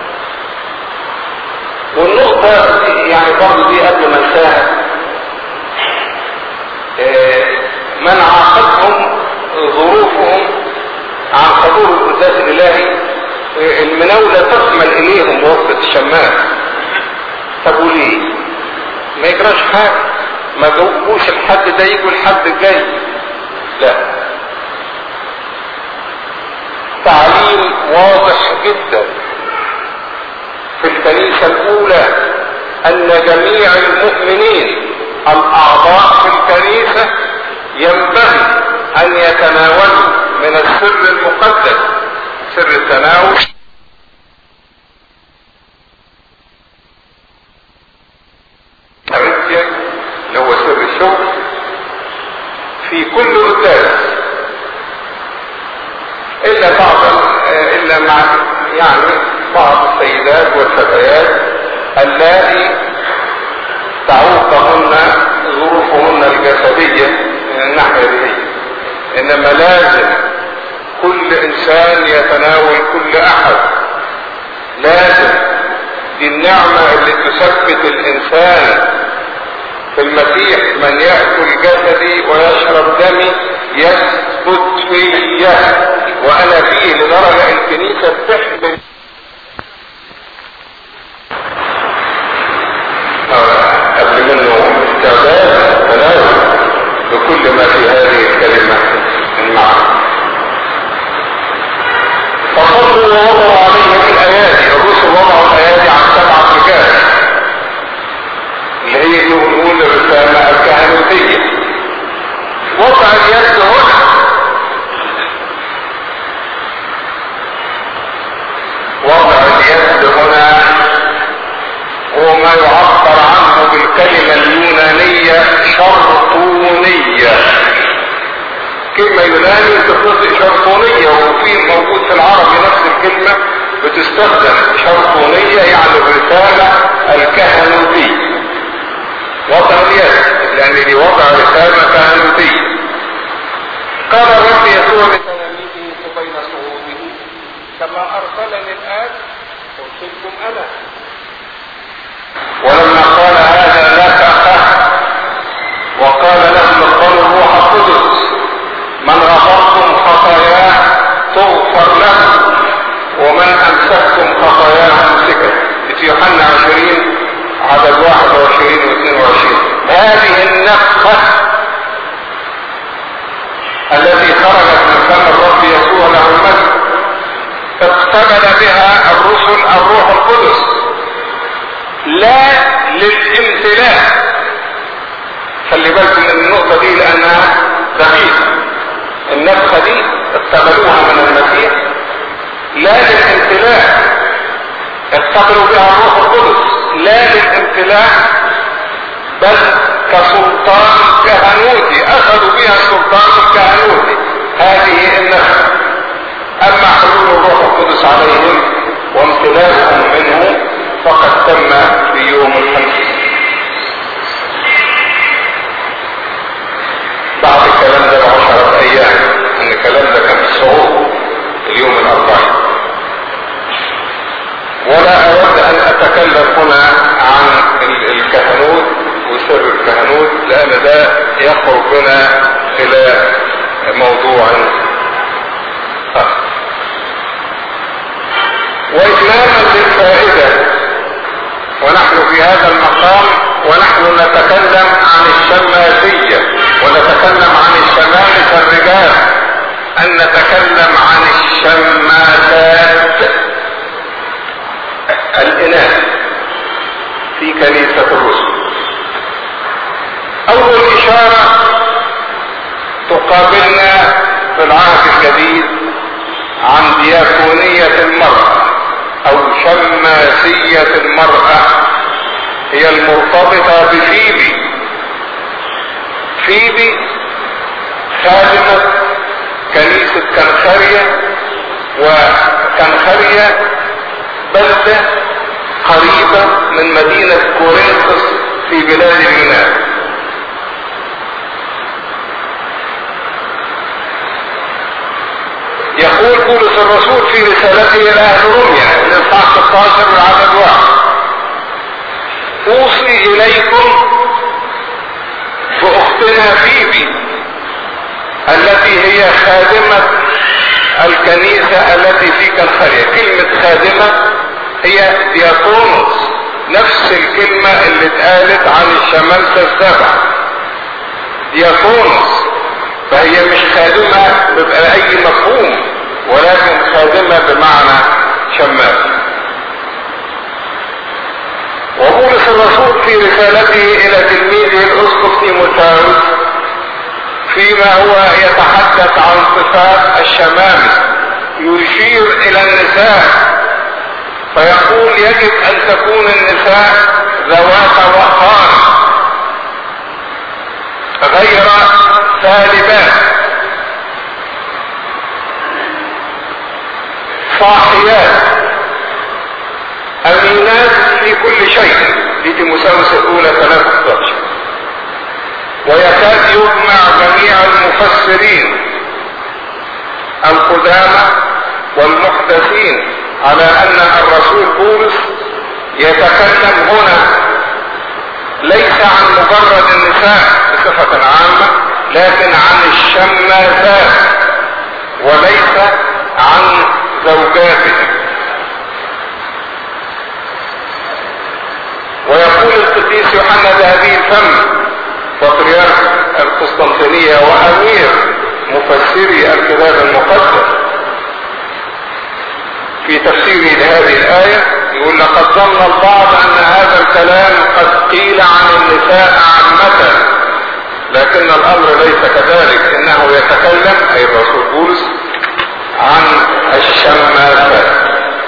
والنقطة يعني برضه دي قبل ما انساها من عاقبهم ظروفهم عن حضور القداس الالهي المناولة تشمل اليهم وقفة الشماس طب وليه؟ ما يجراش حاجة ما جاوبوش الحد ده يجوا الحد الجاي لا تعليم واضح جدا في الكنيسة الأولى أن جميع المؤمنين الأعضاء في الكنيسة ينبغي أن يتناولوا من السر المقدس سر التناول اللي هو سر الشغل في كل قداس الا بعض الا مع يعني بعض السيدات والفتيات اللاتي تعوقهن ظروفهن الجسدية من الناحية دي انما لازم كل انسان يتناول كل احد لازم دي النعمة اللي تثبت الانسان في المسيح من يأكل جسدي ويشرب دمي يثبت فيه وانا فيه لدرجة الكنيسة بتحمل قبل منه استعداد تناول بكل ما في هذه الكلمة المعنى فصلوا ووضعوا عليهم الايادي الرسل وضعوا الايادي عن سبعة رجال اللي هي دي بنقول الرسالة الكهنوتية وضع اليد هنا وضع اليد هنا هو ما يعبر عنه بالكلمة اليونانية شرطونية كلمة يوناني تقصد شرطونية وفي موجود في العربي نفس الكلمة بتستخدم شرطونية يعني الرسالة الكهنوتية وضع اليد يعني دي وضع رسالة كهنوتية قال الرب يسوع لتلاميذه بين صعوده كما ارسلني الان ارسلكم انا ولما قال هذا لا تخف وقال لهم اقبلوا الروح القدس من غفرتم خطاياه تغفر له ومن امسكتم خطاياه امسكت في يوحنا 20 عدد 21 و 22 هذه النفخه التي خرجت من فم الرب يسوع له المجد اقتبل بها الرسل الروح القدس لا للامتلاء خلي بالك من النقطة دي لأنها دقيقة النفخة دي اقتبلوها من المسيح لا للامتلاء اقتبلوا بها الروح القدس لا للامتلاء بل كسلطان كهنوتي اخذوا بها السلطان الكهنوتي هذه النفخة اما حلول الروح القدس عليهم وامتلاءهم منه فقد تم في يوم الخمسين بعد الكلام ده بعشرة ايام ان الكلام ده كان في الصعود اليوم الاربعين ولا اود ان اتكلم هنا عن الكهنوت وسر الكهنوت لان ده يخرج بنا الى موضوع اخر وإتماما للفائدة ونحن في هذا المقام ونحن نتكلم عن الشماسية ونتكلم عن الشمامسة الرجال أن نتكلم عن الشماسات الإناث في كنيسة الرسل أول إشارة تقابلنا في العهد الجديد عن دياكونية المرأة او شماسية المرأة هي المرتبطة بفيبي فيبي خادمة كنيسة كنخرية وكنخرية بلدة قريبة من مدينة كورنثوس في بلاد اليونان يقول بولس الرسول في رسالته الى اهل روميا الاصحاح 16 والعدد واحد اوصي اليكم باختنا فيبي التي هي خادمة الكنيسة التي في كالخرية كلمة خادمة هي دياكونوس نفس الكلمة اللي اتقالت عن الشمالسة السبع دياكونوس فهي مش خادمة بأي مفهوم ولكن خادمة بمعنى شماس وبولس الرسول في رسالته الى تلميذه الاسقف تيموثاوس فيما هو يتحدث عن صفات الشمامس يشير الى النساء فيقول يجب ان تكون النساء ذوات وقار غير سالبات صاحيات امينات في كل شيء دي تيموثاوس الاولى 13 ويكاد يجمع جميع المفسرين القدامى والمحدثين على ان الرسول بولس يتكلم هنا ليس عن مجرد النساء بصفة عامة لكن عن الشماسات وليس عن زوجاتهم ويقول القديس يوحنا ذهبي الفم بطريرك القسطنطينية وأمير مفسري الكتاب المقدس في تفسيره لهذه الآية يقول لقد ظن البعض أن هذا الكلام قد قيل عن النساء عامة لكن الأمر ليس كذلك إنه يتكلم أي الرسول بولس عن الشماسات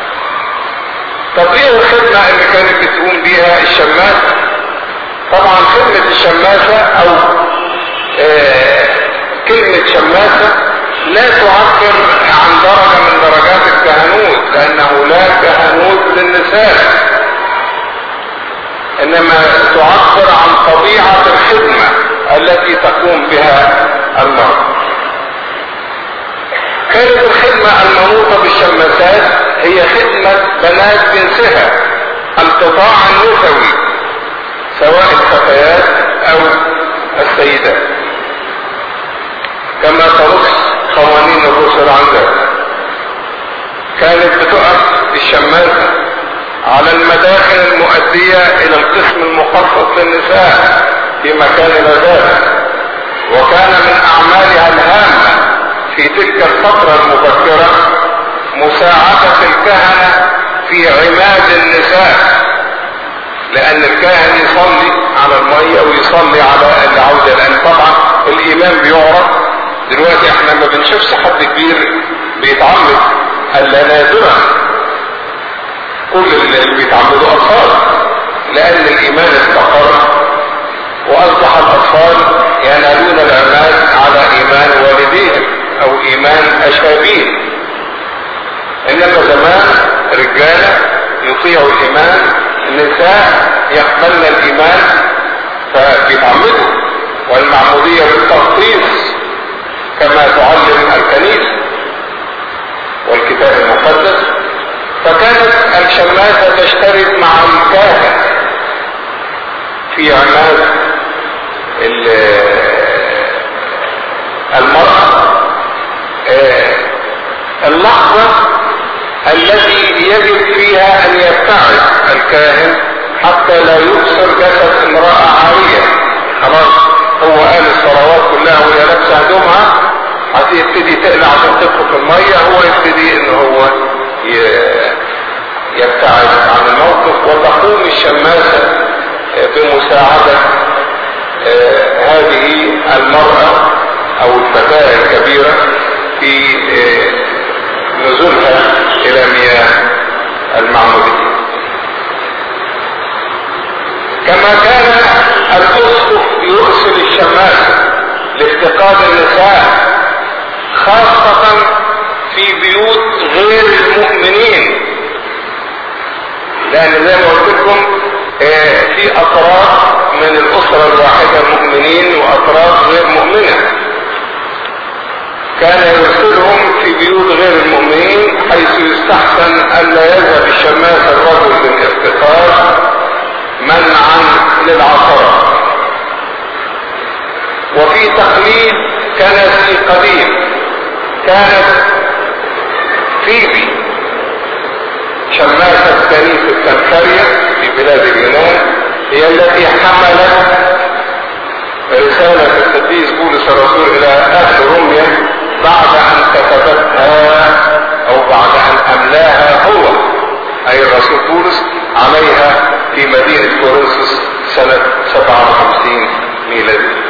طب ايه الخدمة اللي كانت بتقوم بيها الشماسة طبعا خدمة الشماسة او آه كلمة شماسة لا تعبر عن درجة من درجات الكهنوت لانه لا كهنوت للنساء انما تعبر عن طبيعة الخدمة التي تقوم بها المرأة كانت الخدمة المنوطة بالشماسات هي خدمة بنات جنسها القطاع النسوي سواء الفتيات او السيدات كما تنص قوانين الرسل عن ذلك كانت بتقف الشماسة على المداخل المؤدية الى القسم المخصص للنساء في مكان ذلك وكان من اعمالها الهامة في تلك الفترة المبكرة مساعدة الكهنة في عماد النساء لان الكاهن يصلي على المية ويصلي على اللي عاوزة لان طبعا الايمان بيعرف دلوقتي احنا ما بنشوفش حد كبير بيتعمد الا نادرا كل اللي بيتعمدوا اطفال لان الايمان استقر واصبح الاطفال ينالون العماد على ايمان والديهم او ايمان اشابين انما زمان رجالة يطيعوا الايمان النساء يقبلن الايمان فبيتعمدوا والمعمودية بالتغطيس كما تعلم الكنيسة والكتاب المقدس فكانت الشماسة تشترك مع الكاهن في عماد المرأة اللحظة التي يجب فيها ان يبتعد الكاهن حتى لا يبصر جسد امرأة عارية خلاص هو قال الصلوات كلها وهي لابسة هدومها هتبتدي تقلع عشان تدخل في المية هو يبتدي ان هو يبتعد عن الموقف وتقوم الشماسة بمساعدة هذه المرأة او الفتاة الكبيرة في نزولها الى مياه المعمودية كما كان الاسقف يرسل الشماسة لافتقاد النساء خاصة في بيوت غير المؤمنين لان زي ما قلت لكم آه، في اطراف من الاسرة الواحدة مؤمنين واطراف غير مؤمنة كان يرسلهم في بيوت غير المؤمنين حيث يستحسن الا يذهب الشماس الرجل بالافتقار منعا للعثرة وفي تقليد كنسي قديم كانت فيبي شماسة كنيسة كنكريا في بلاد اليونان هي التي حملت رسالة القديس بولس الرسول إلى أهل روميا بعد أن كتبتها أو بعد أن أملاها هو أي الرسول بولس عليها في مدينة كورنثوس سنة 57 ميلادي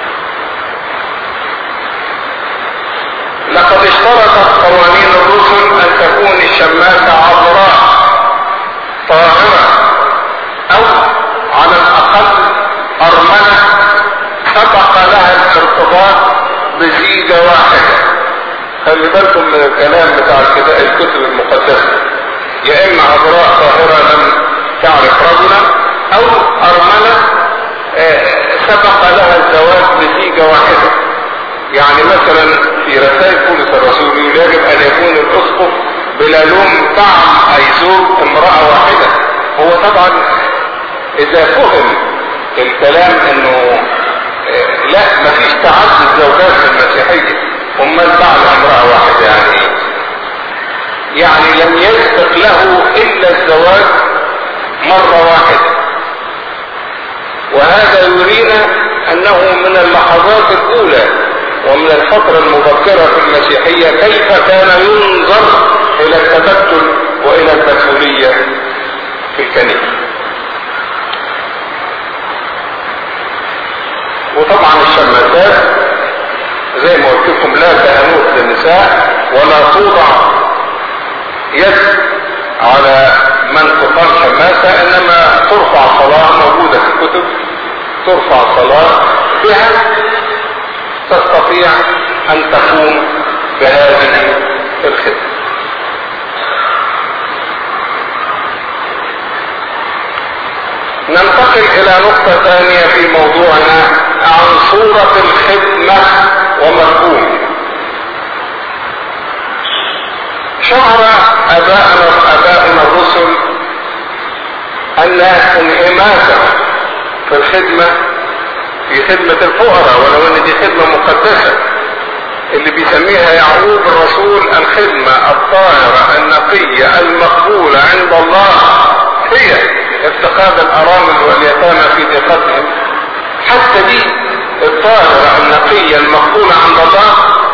لقد اشترطت قوانين الرسل ان تكون الشماسة عذراء طاهرة او على الاقل ارملة سبق لها الارتباط بزيجة واحدة خلي بالكم من الكلام بتاع الكتاب الكتب المقدسة يا اما عذراء طاهرة لم تعرف رجلا او ارملة سبق لها الزواج بزيجة واحدة يعني مثلا في رسائل بولس الرسول يجب ان يكون الاسقف بلا لوم طعم اي زوج امرأة واحدة هو طبعا اذا فهم الكلام انه لا مفيش تعدد زوجات في المسيحية امال بعد امرأة واحدة يعني ايه يعني لم يسبق له الا الزواج مرة واحدة وهذا يرينا انه من اللحظات الاولى ومن الفترة المبكرة في المسيحية كيف كان ينظر الى التبتل والى المسؤولية في الكنيسة وطبعا الشماسات زي ما قلت لكم لا تهنوت للنساء ولا توضع يد على من تقال شماسة انما ترفع صلاة موجودة في الكتب ترفع صلاة بها تستطيع ان تقوم بهذه الخدمة ننتقل الى نقطة ثانية في موضوعنا عن صورة الخدمة ومفهومها شعر اباءنا اباؤنا الرسل ان انهماكهم في الخدمة في خدمة الفقراء ولو ان دي خدمة مقدسة اللي بيسميها يعقوب الرسول الخدمة الطاهرة النقية المقبولة عند الله هي افتقاد الارامل واليتامى في ضيقتهم حتى دي الطاهرة النقية المقبولة عند الله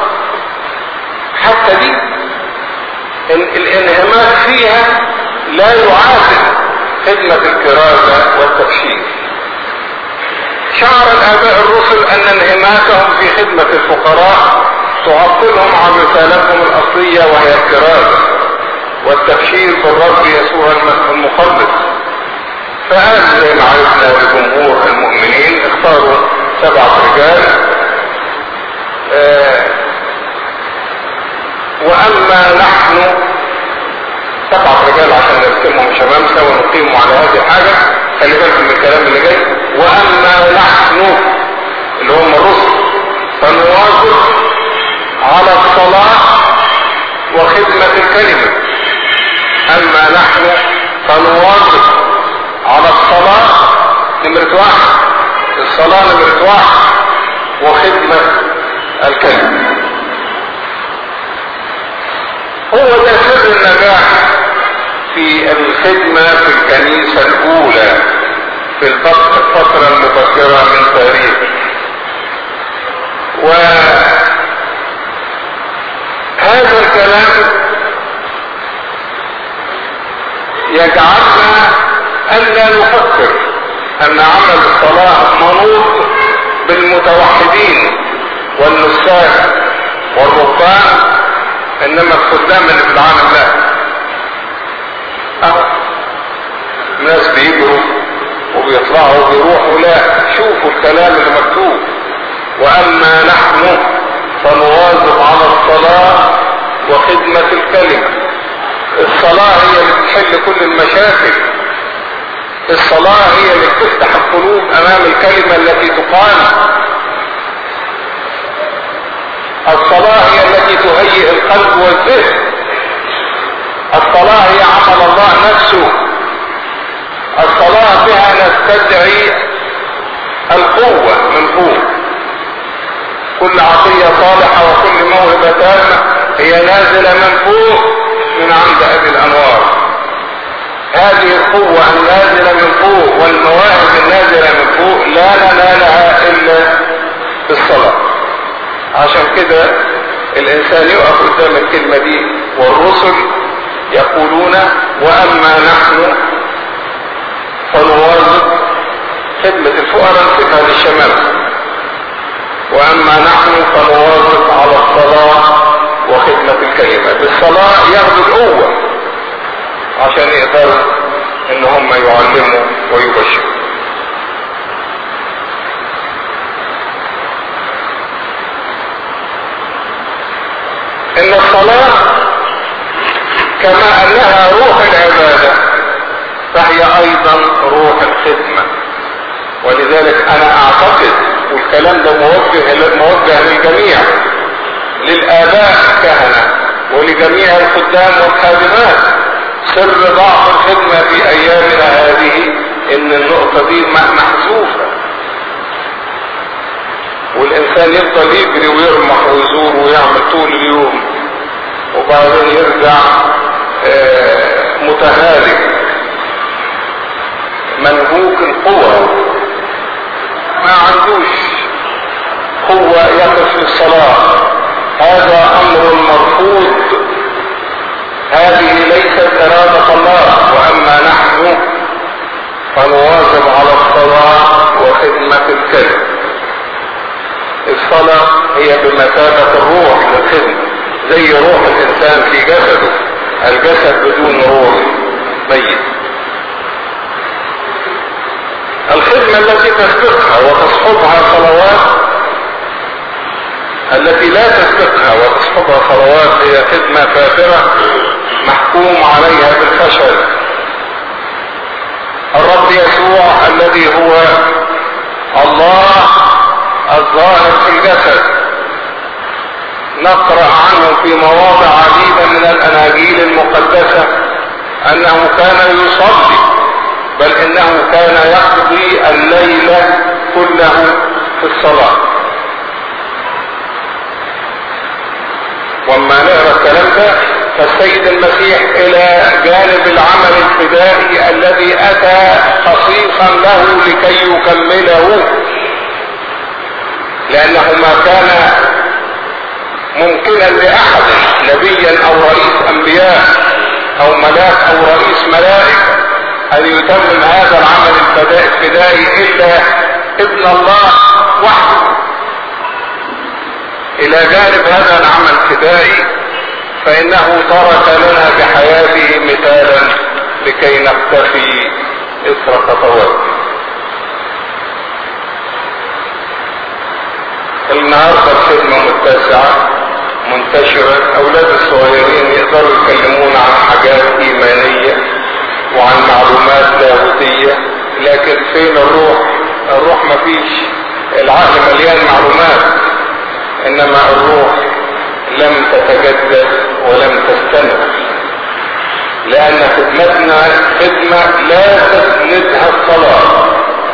حتى دي الانهماك فيها لا يعادل خدمة الكرازة والتبشير شعر الاباء الرسل ان انهماكهم في خدمة الفقراء تعطلهم عن رسالتهم الاصلية وهي الكرازة والتبشير بالرب يسوع المخلص فقال زي ما عرفنا لجمهور المؤمنين اختاروا سبعة رجال آه واما نحن سبعة رجال عشان نرسمهم شمامسة ونقيموا على هذه الحاجة خلي بالكم من الكلام اللي جاي واما نحن اللي هم الرسل فنواظب على الصلاة وخدمة الكلمة اما نحن فنواظب على الصلاة نمرة واحد الصلاة نمرة واحد وخدمة الكلمة هو ده سر النجاح في الخدمة في الكنيسة الأولى في الفترة المبكرة من تاريخ وهذا الكلام يجعلنا ألا نفكر أن عمل الصلاة منوط بالمتوحدين والنساك والرهبان انما الخدام اللي في العالم لا أه. ناس بيجروا وبيطلعوا وبيروحوا لا شوفوا الكلام اللي مكتوب واما نحن فنواظب على الصلاة وخدمة الكلمة الصلاة هي اللي بتحل كل المشاكل الصلاة هي اللي بتفتح القلوب امام الكلمة التي تقال الصلاة هي التي تهيئ القلب والذهن الصلاة هي عمل الله نفسه الصلاة بها نستدعي القوة من فوق كل عطية صالحة وكل موهبة تامة هي نازلة من فوق من عند أبي الأنوار هذه القوة النازلة من فوق والمواهب النازلة من فوق لا ننالها إلا بالصلاة عشان كده الإنسان يقف قدام الكلمة دي والرسل يقولون وأما نحن فنواظب خدمة الفقراء نسيبها للشمال واما نحن فنواظب على الصلاة وخدمة الكلمة بالصلاة ياخدوا القوة عشان يقدروا ان هم يعلموا ويبشروا ان الصلاة كما انها روح العبادة فهي ايضا روح الخدمة ولذلك انا اعتقد والكلام ده موجه موجه للجميع للاباء الكهنه ولجميع الخدام والخادمات سر ضعف الخدمه في ايامنا هذه ان النقطه دي محذوفه والانسان يفضل يجري ويرمح ويزور ويعمل طول اليوم وبعدين يرجع متهالك منهوك القوى ما عندوش قوة يقف للصلاة هذا امر مرفوض هذه ليست ارادة الله واما نحن فنواظب على الصلاة وخدمة الكلم الصلاة هي بمثابة الروح للخدمة زي روح الانسان في جسده الجسد بدون روح ميت الخدمة التي تسبقها وتصحبها صلوات التي لا تسبقها وتصحبها صلوات هي خدمة فاترة محكوم عليها بالفشل الرب يسوع الذي هو الله الظاهر في الجسد نقرأ عنه في مواضع عديدة من الأناجيل المقدسة أنه كان يصلي بل انه كان يقضي الليل كله في الصلاة واما نقرا الكلام ده فالسيد المسيح الى جانب العمل الفدائي الذي اتى خصيصا له لكي يكمله لانه ما كان ممكنا لاحد نبيا او رئيس انبياء او ملاك او رئيس ملائكه ان يتمم هذا العمل الفدائي الا ابن الله وحده الى جانب هذا العمل الفدائي فانه ترك لنا بحياته مثالا لكي نقتفي اثر خطواته النهارده الخدمه متسعه منتشره اولاد الصغيرين يقدروا يتكلمون عن حاجات ايمانيه وعن معلومات لاهوتية لكن فين الروح الروح مفيش العقل مليان معلومات انما الروح لم تتجدد ولم تستمر لان خدمتنا خدمة لا تسندها الصلاة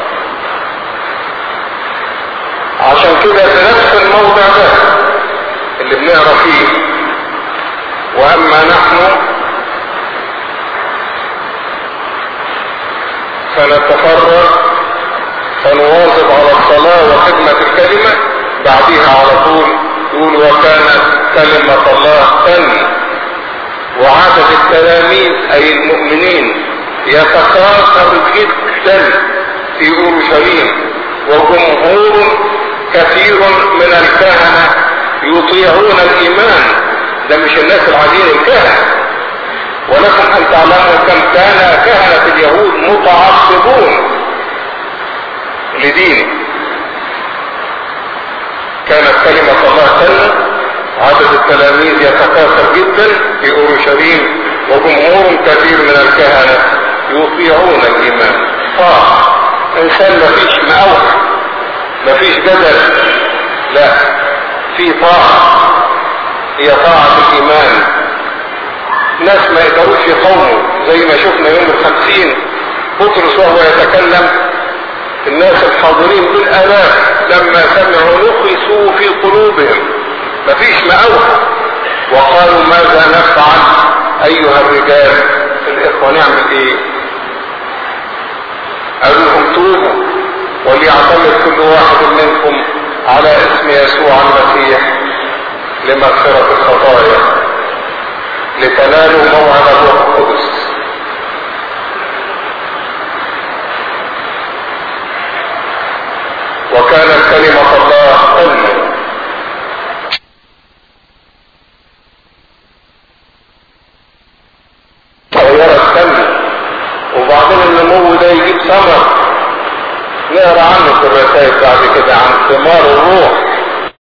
عشان كده في نفس الموضع ده اللي بنقرا فيه واما نحن فنتفرغ فنواظب على الصلاة وخدمة الكلمة بعدها على طول يقول وكانت كلمة الله تنمي وعدد التلاميذ أي المؤمنين يتكاثر جدا في أورشليم وجمهور كثير من الكهنة يطيعون الإيمان ده مش الناس العاديين الكهنة ولكم ان تعلموا كم كان كهنة اليهود متعصبون لدينه كانت كلمة الله تنمو عدد التلاميذ يتكاثر جدا في اورشليم وجمهور كثير من الكهنة يطيعون الإمام طاعة إنسان مفيش مأوح مفيش جدل لا في طاعة هي طاعة الإيمان ناس ما يقدروش يقوموا زي ما شفنا يوم الخمسين بطرس وهو يتكلم الناس الحاضرين بالالاف لما سمعوا نقصوا في قلوبهم مفيش مأوى وقالوا ماذا نفعل ايها الرجال الاخوة نعمل ايه قالوا لهم توبوا وليعتمد كل واحد منكم على اسم يسوع المسيح لمغفرة الخطايا لتنالوا موعد الروح القدس وكانت كلمة الله تنمو تغيرت تنمو وبعدين النمو ده يجيب ثمر نقرا عنه في الرسائل بعد كده عن ثمار الروح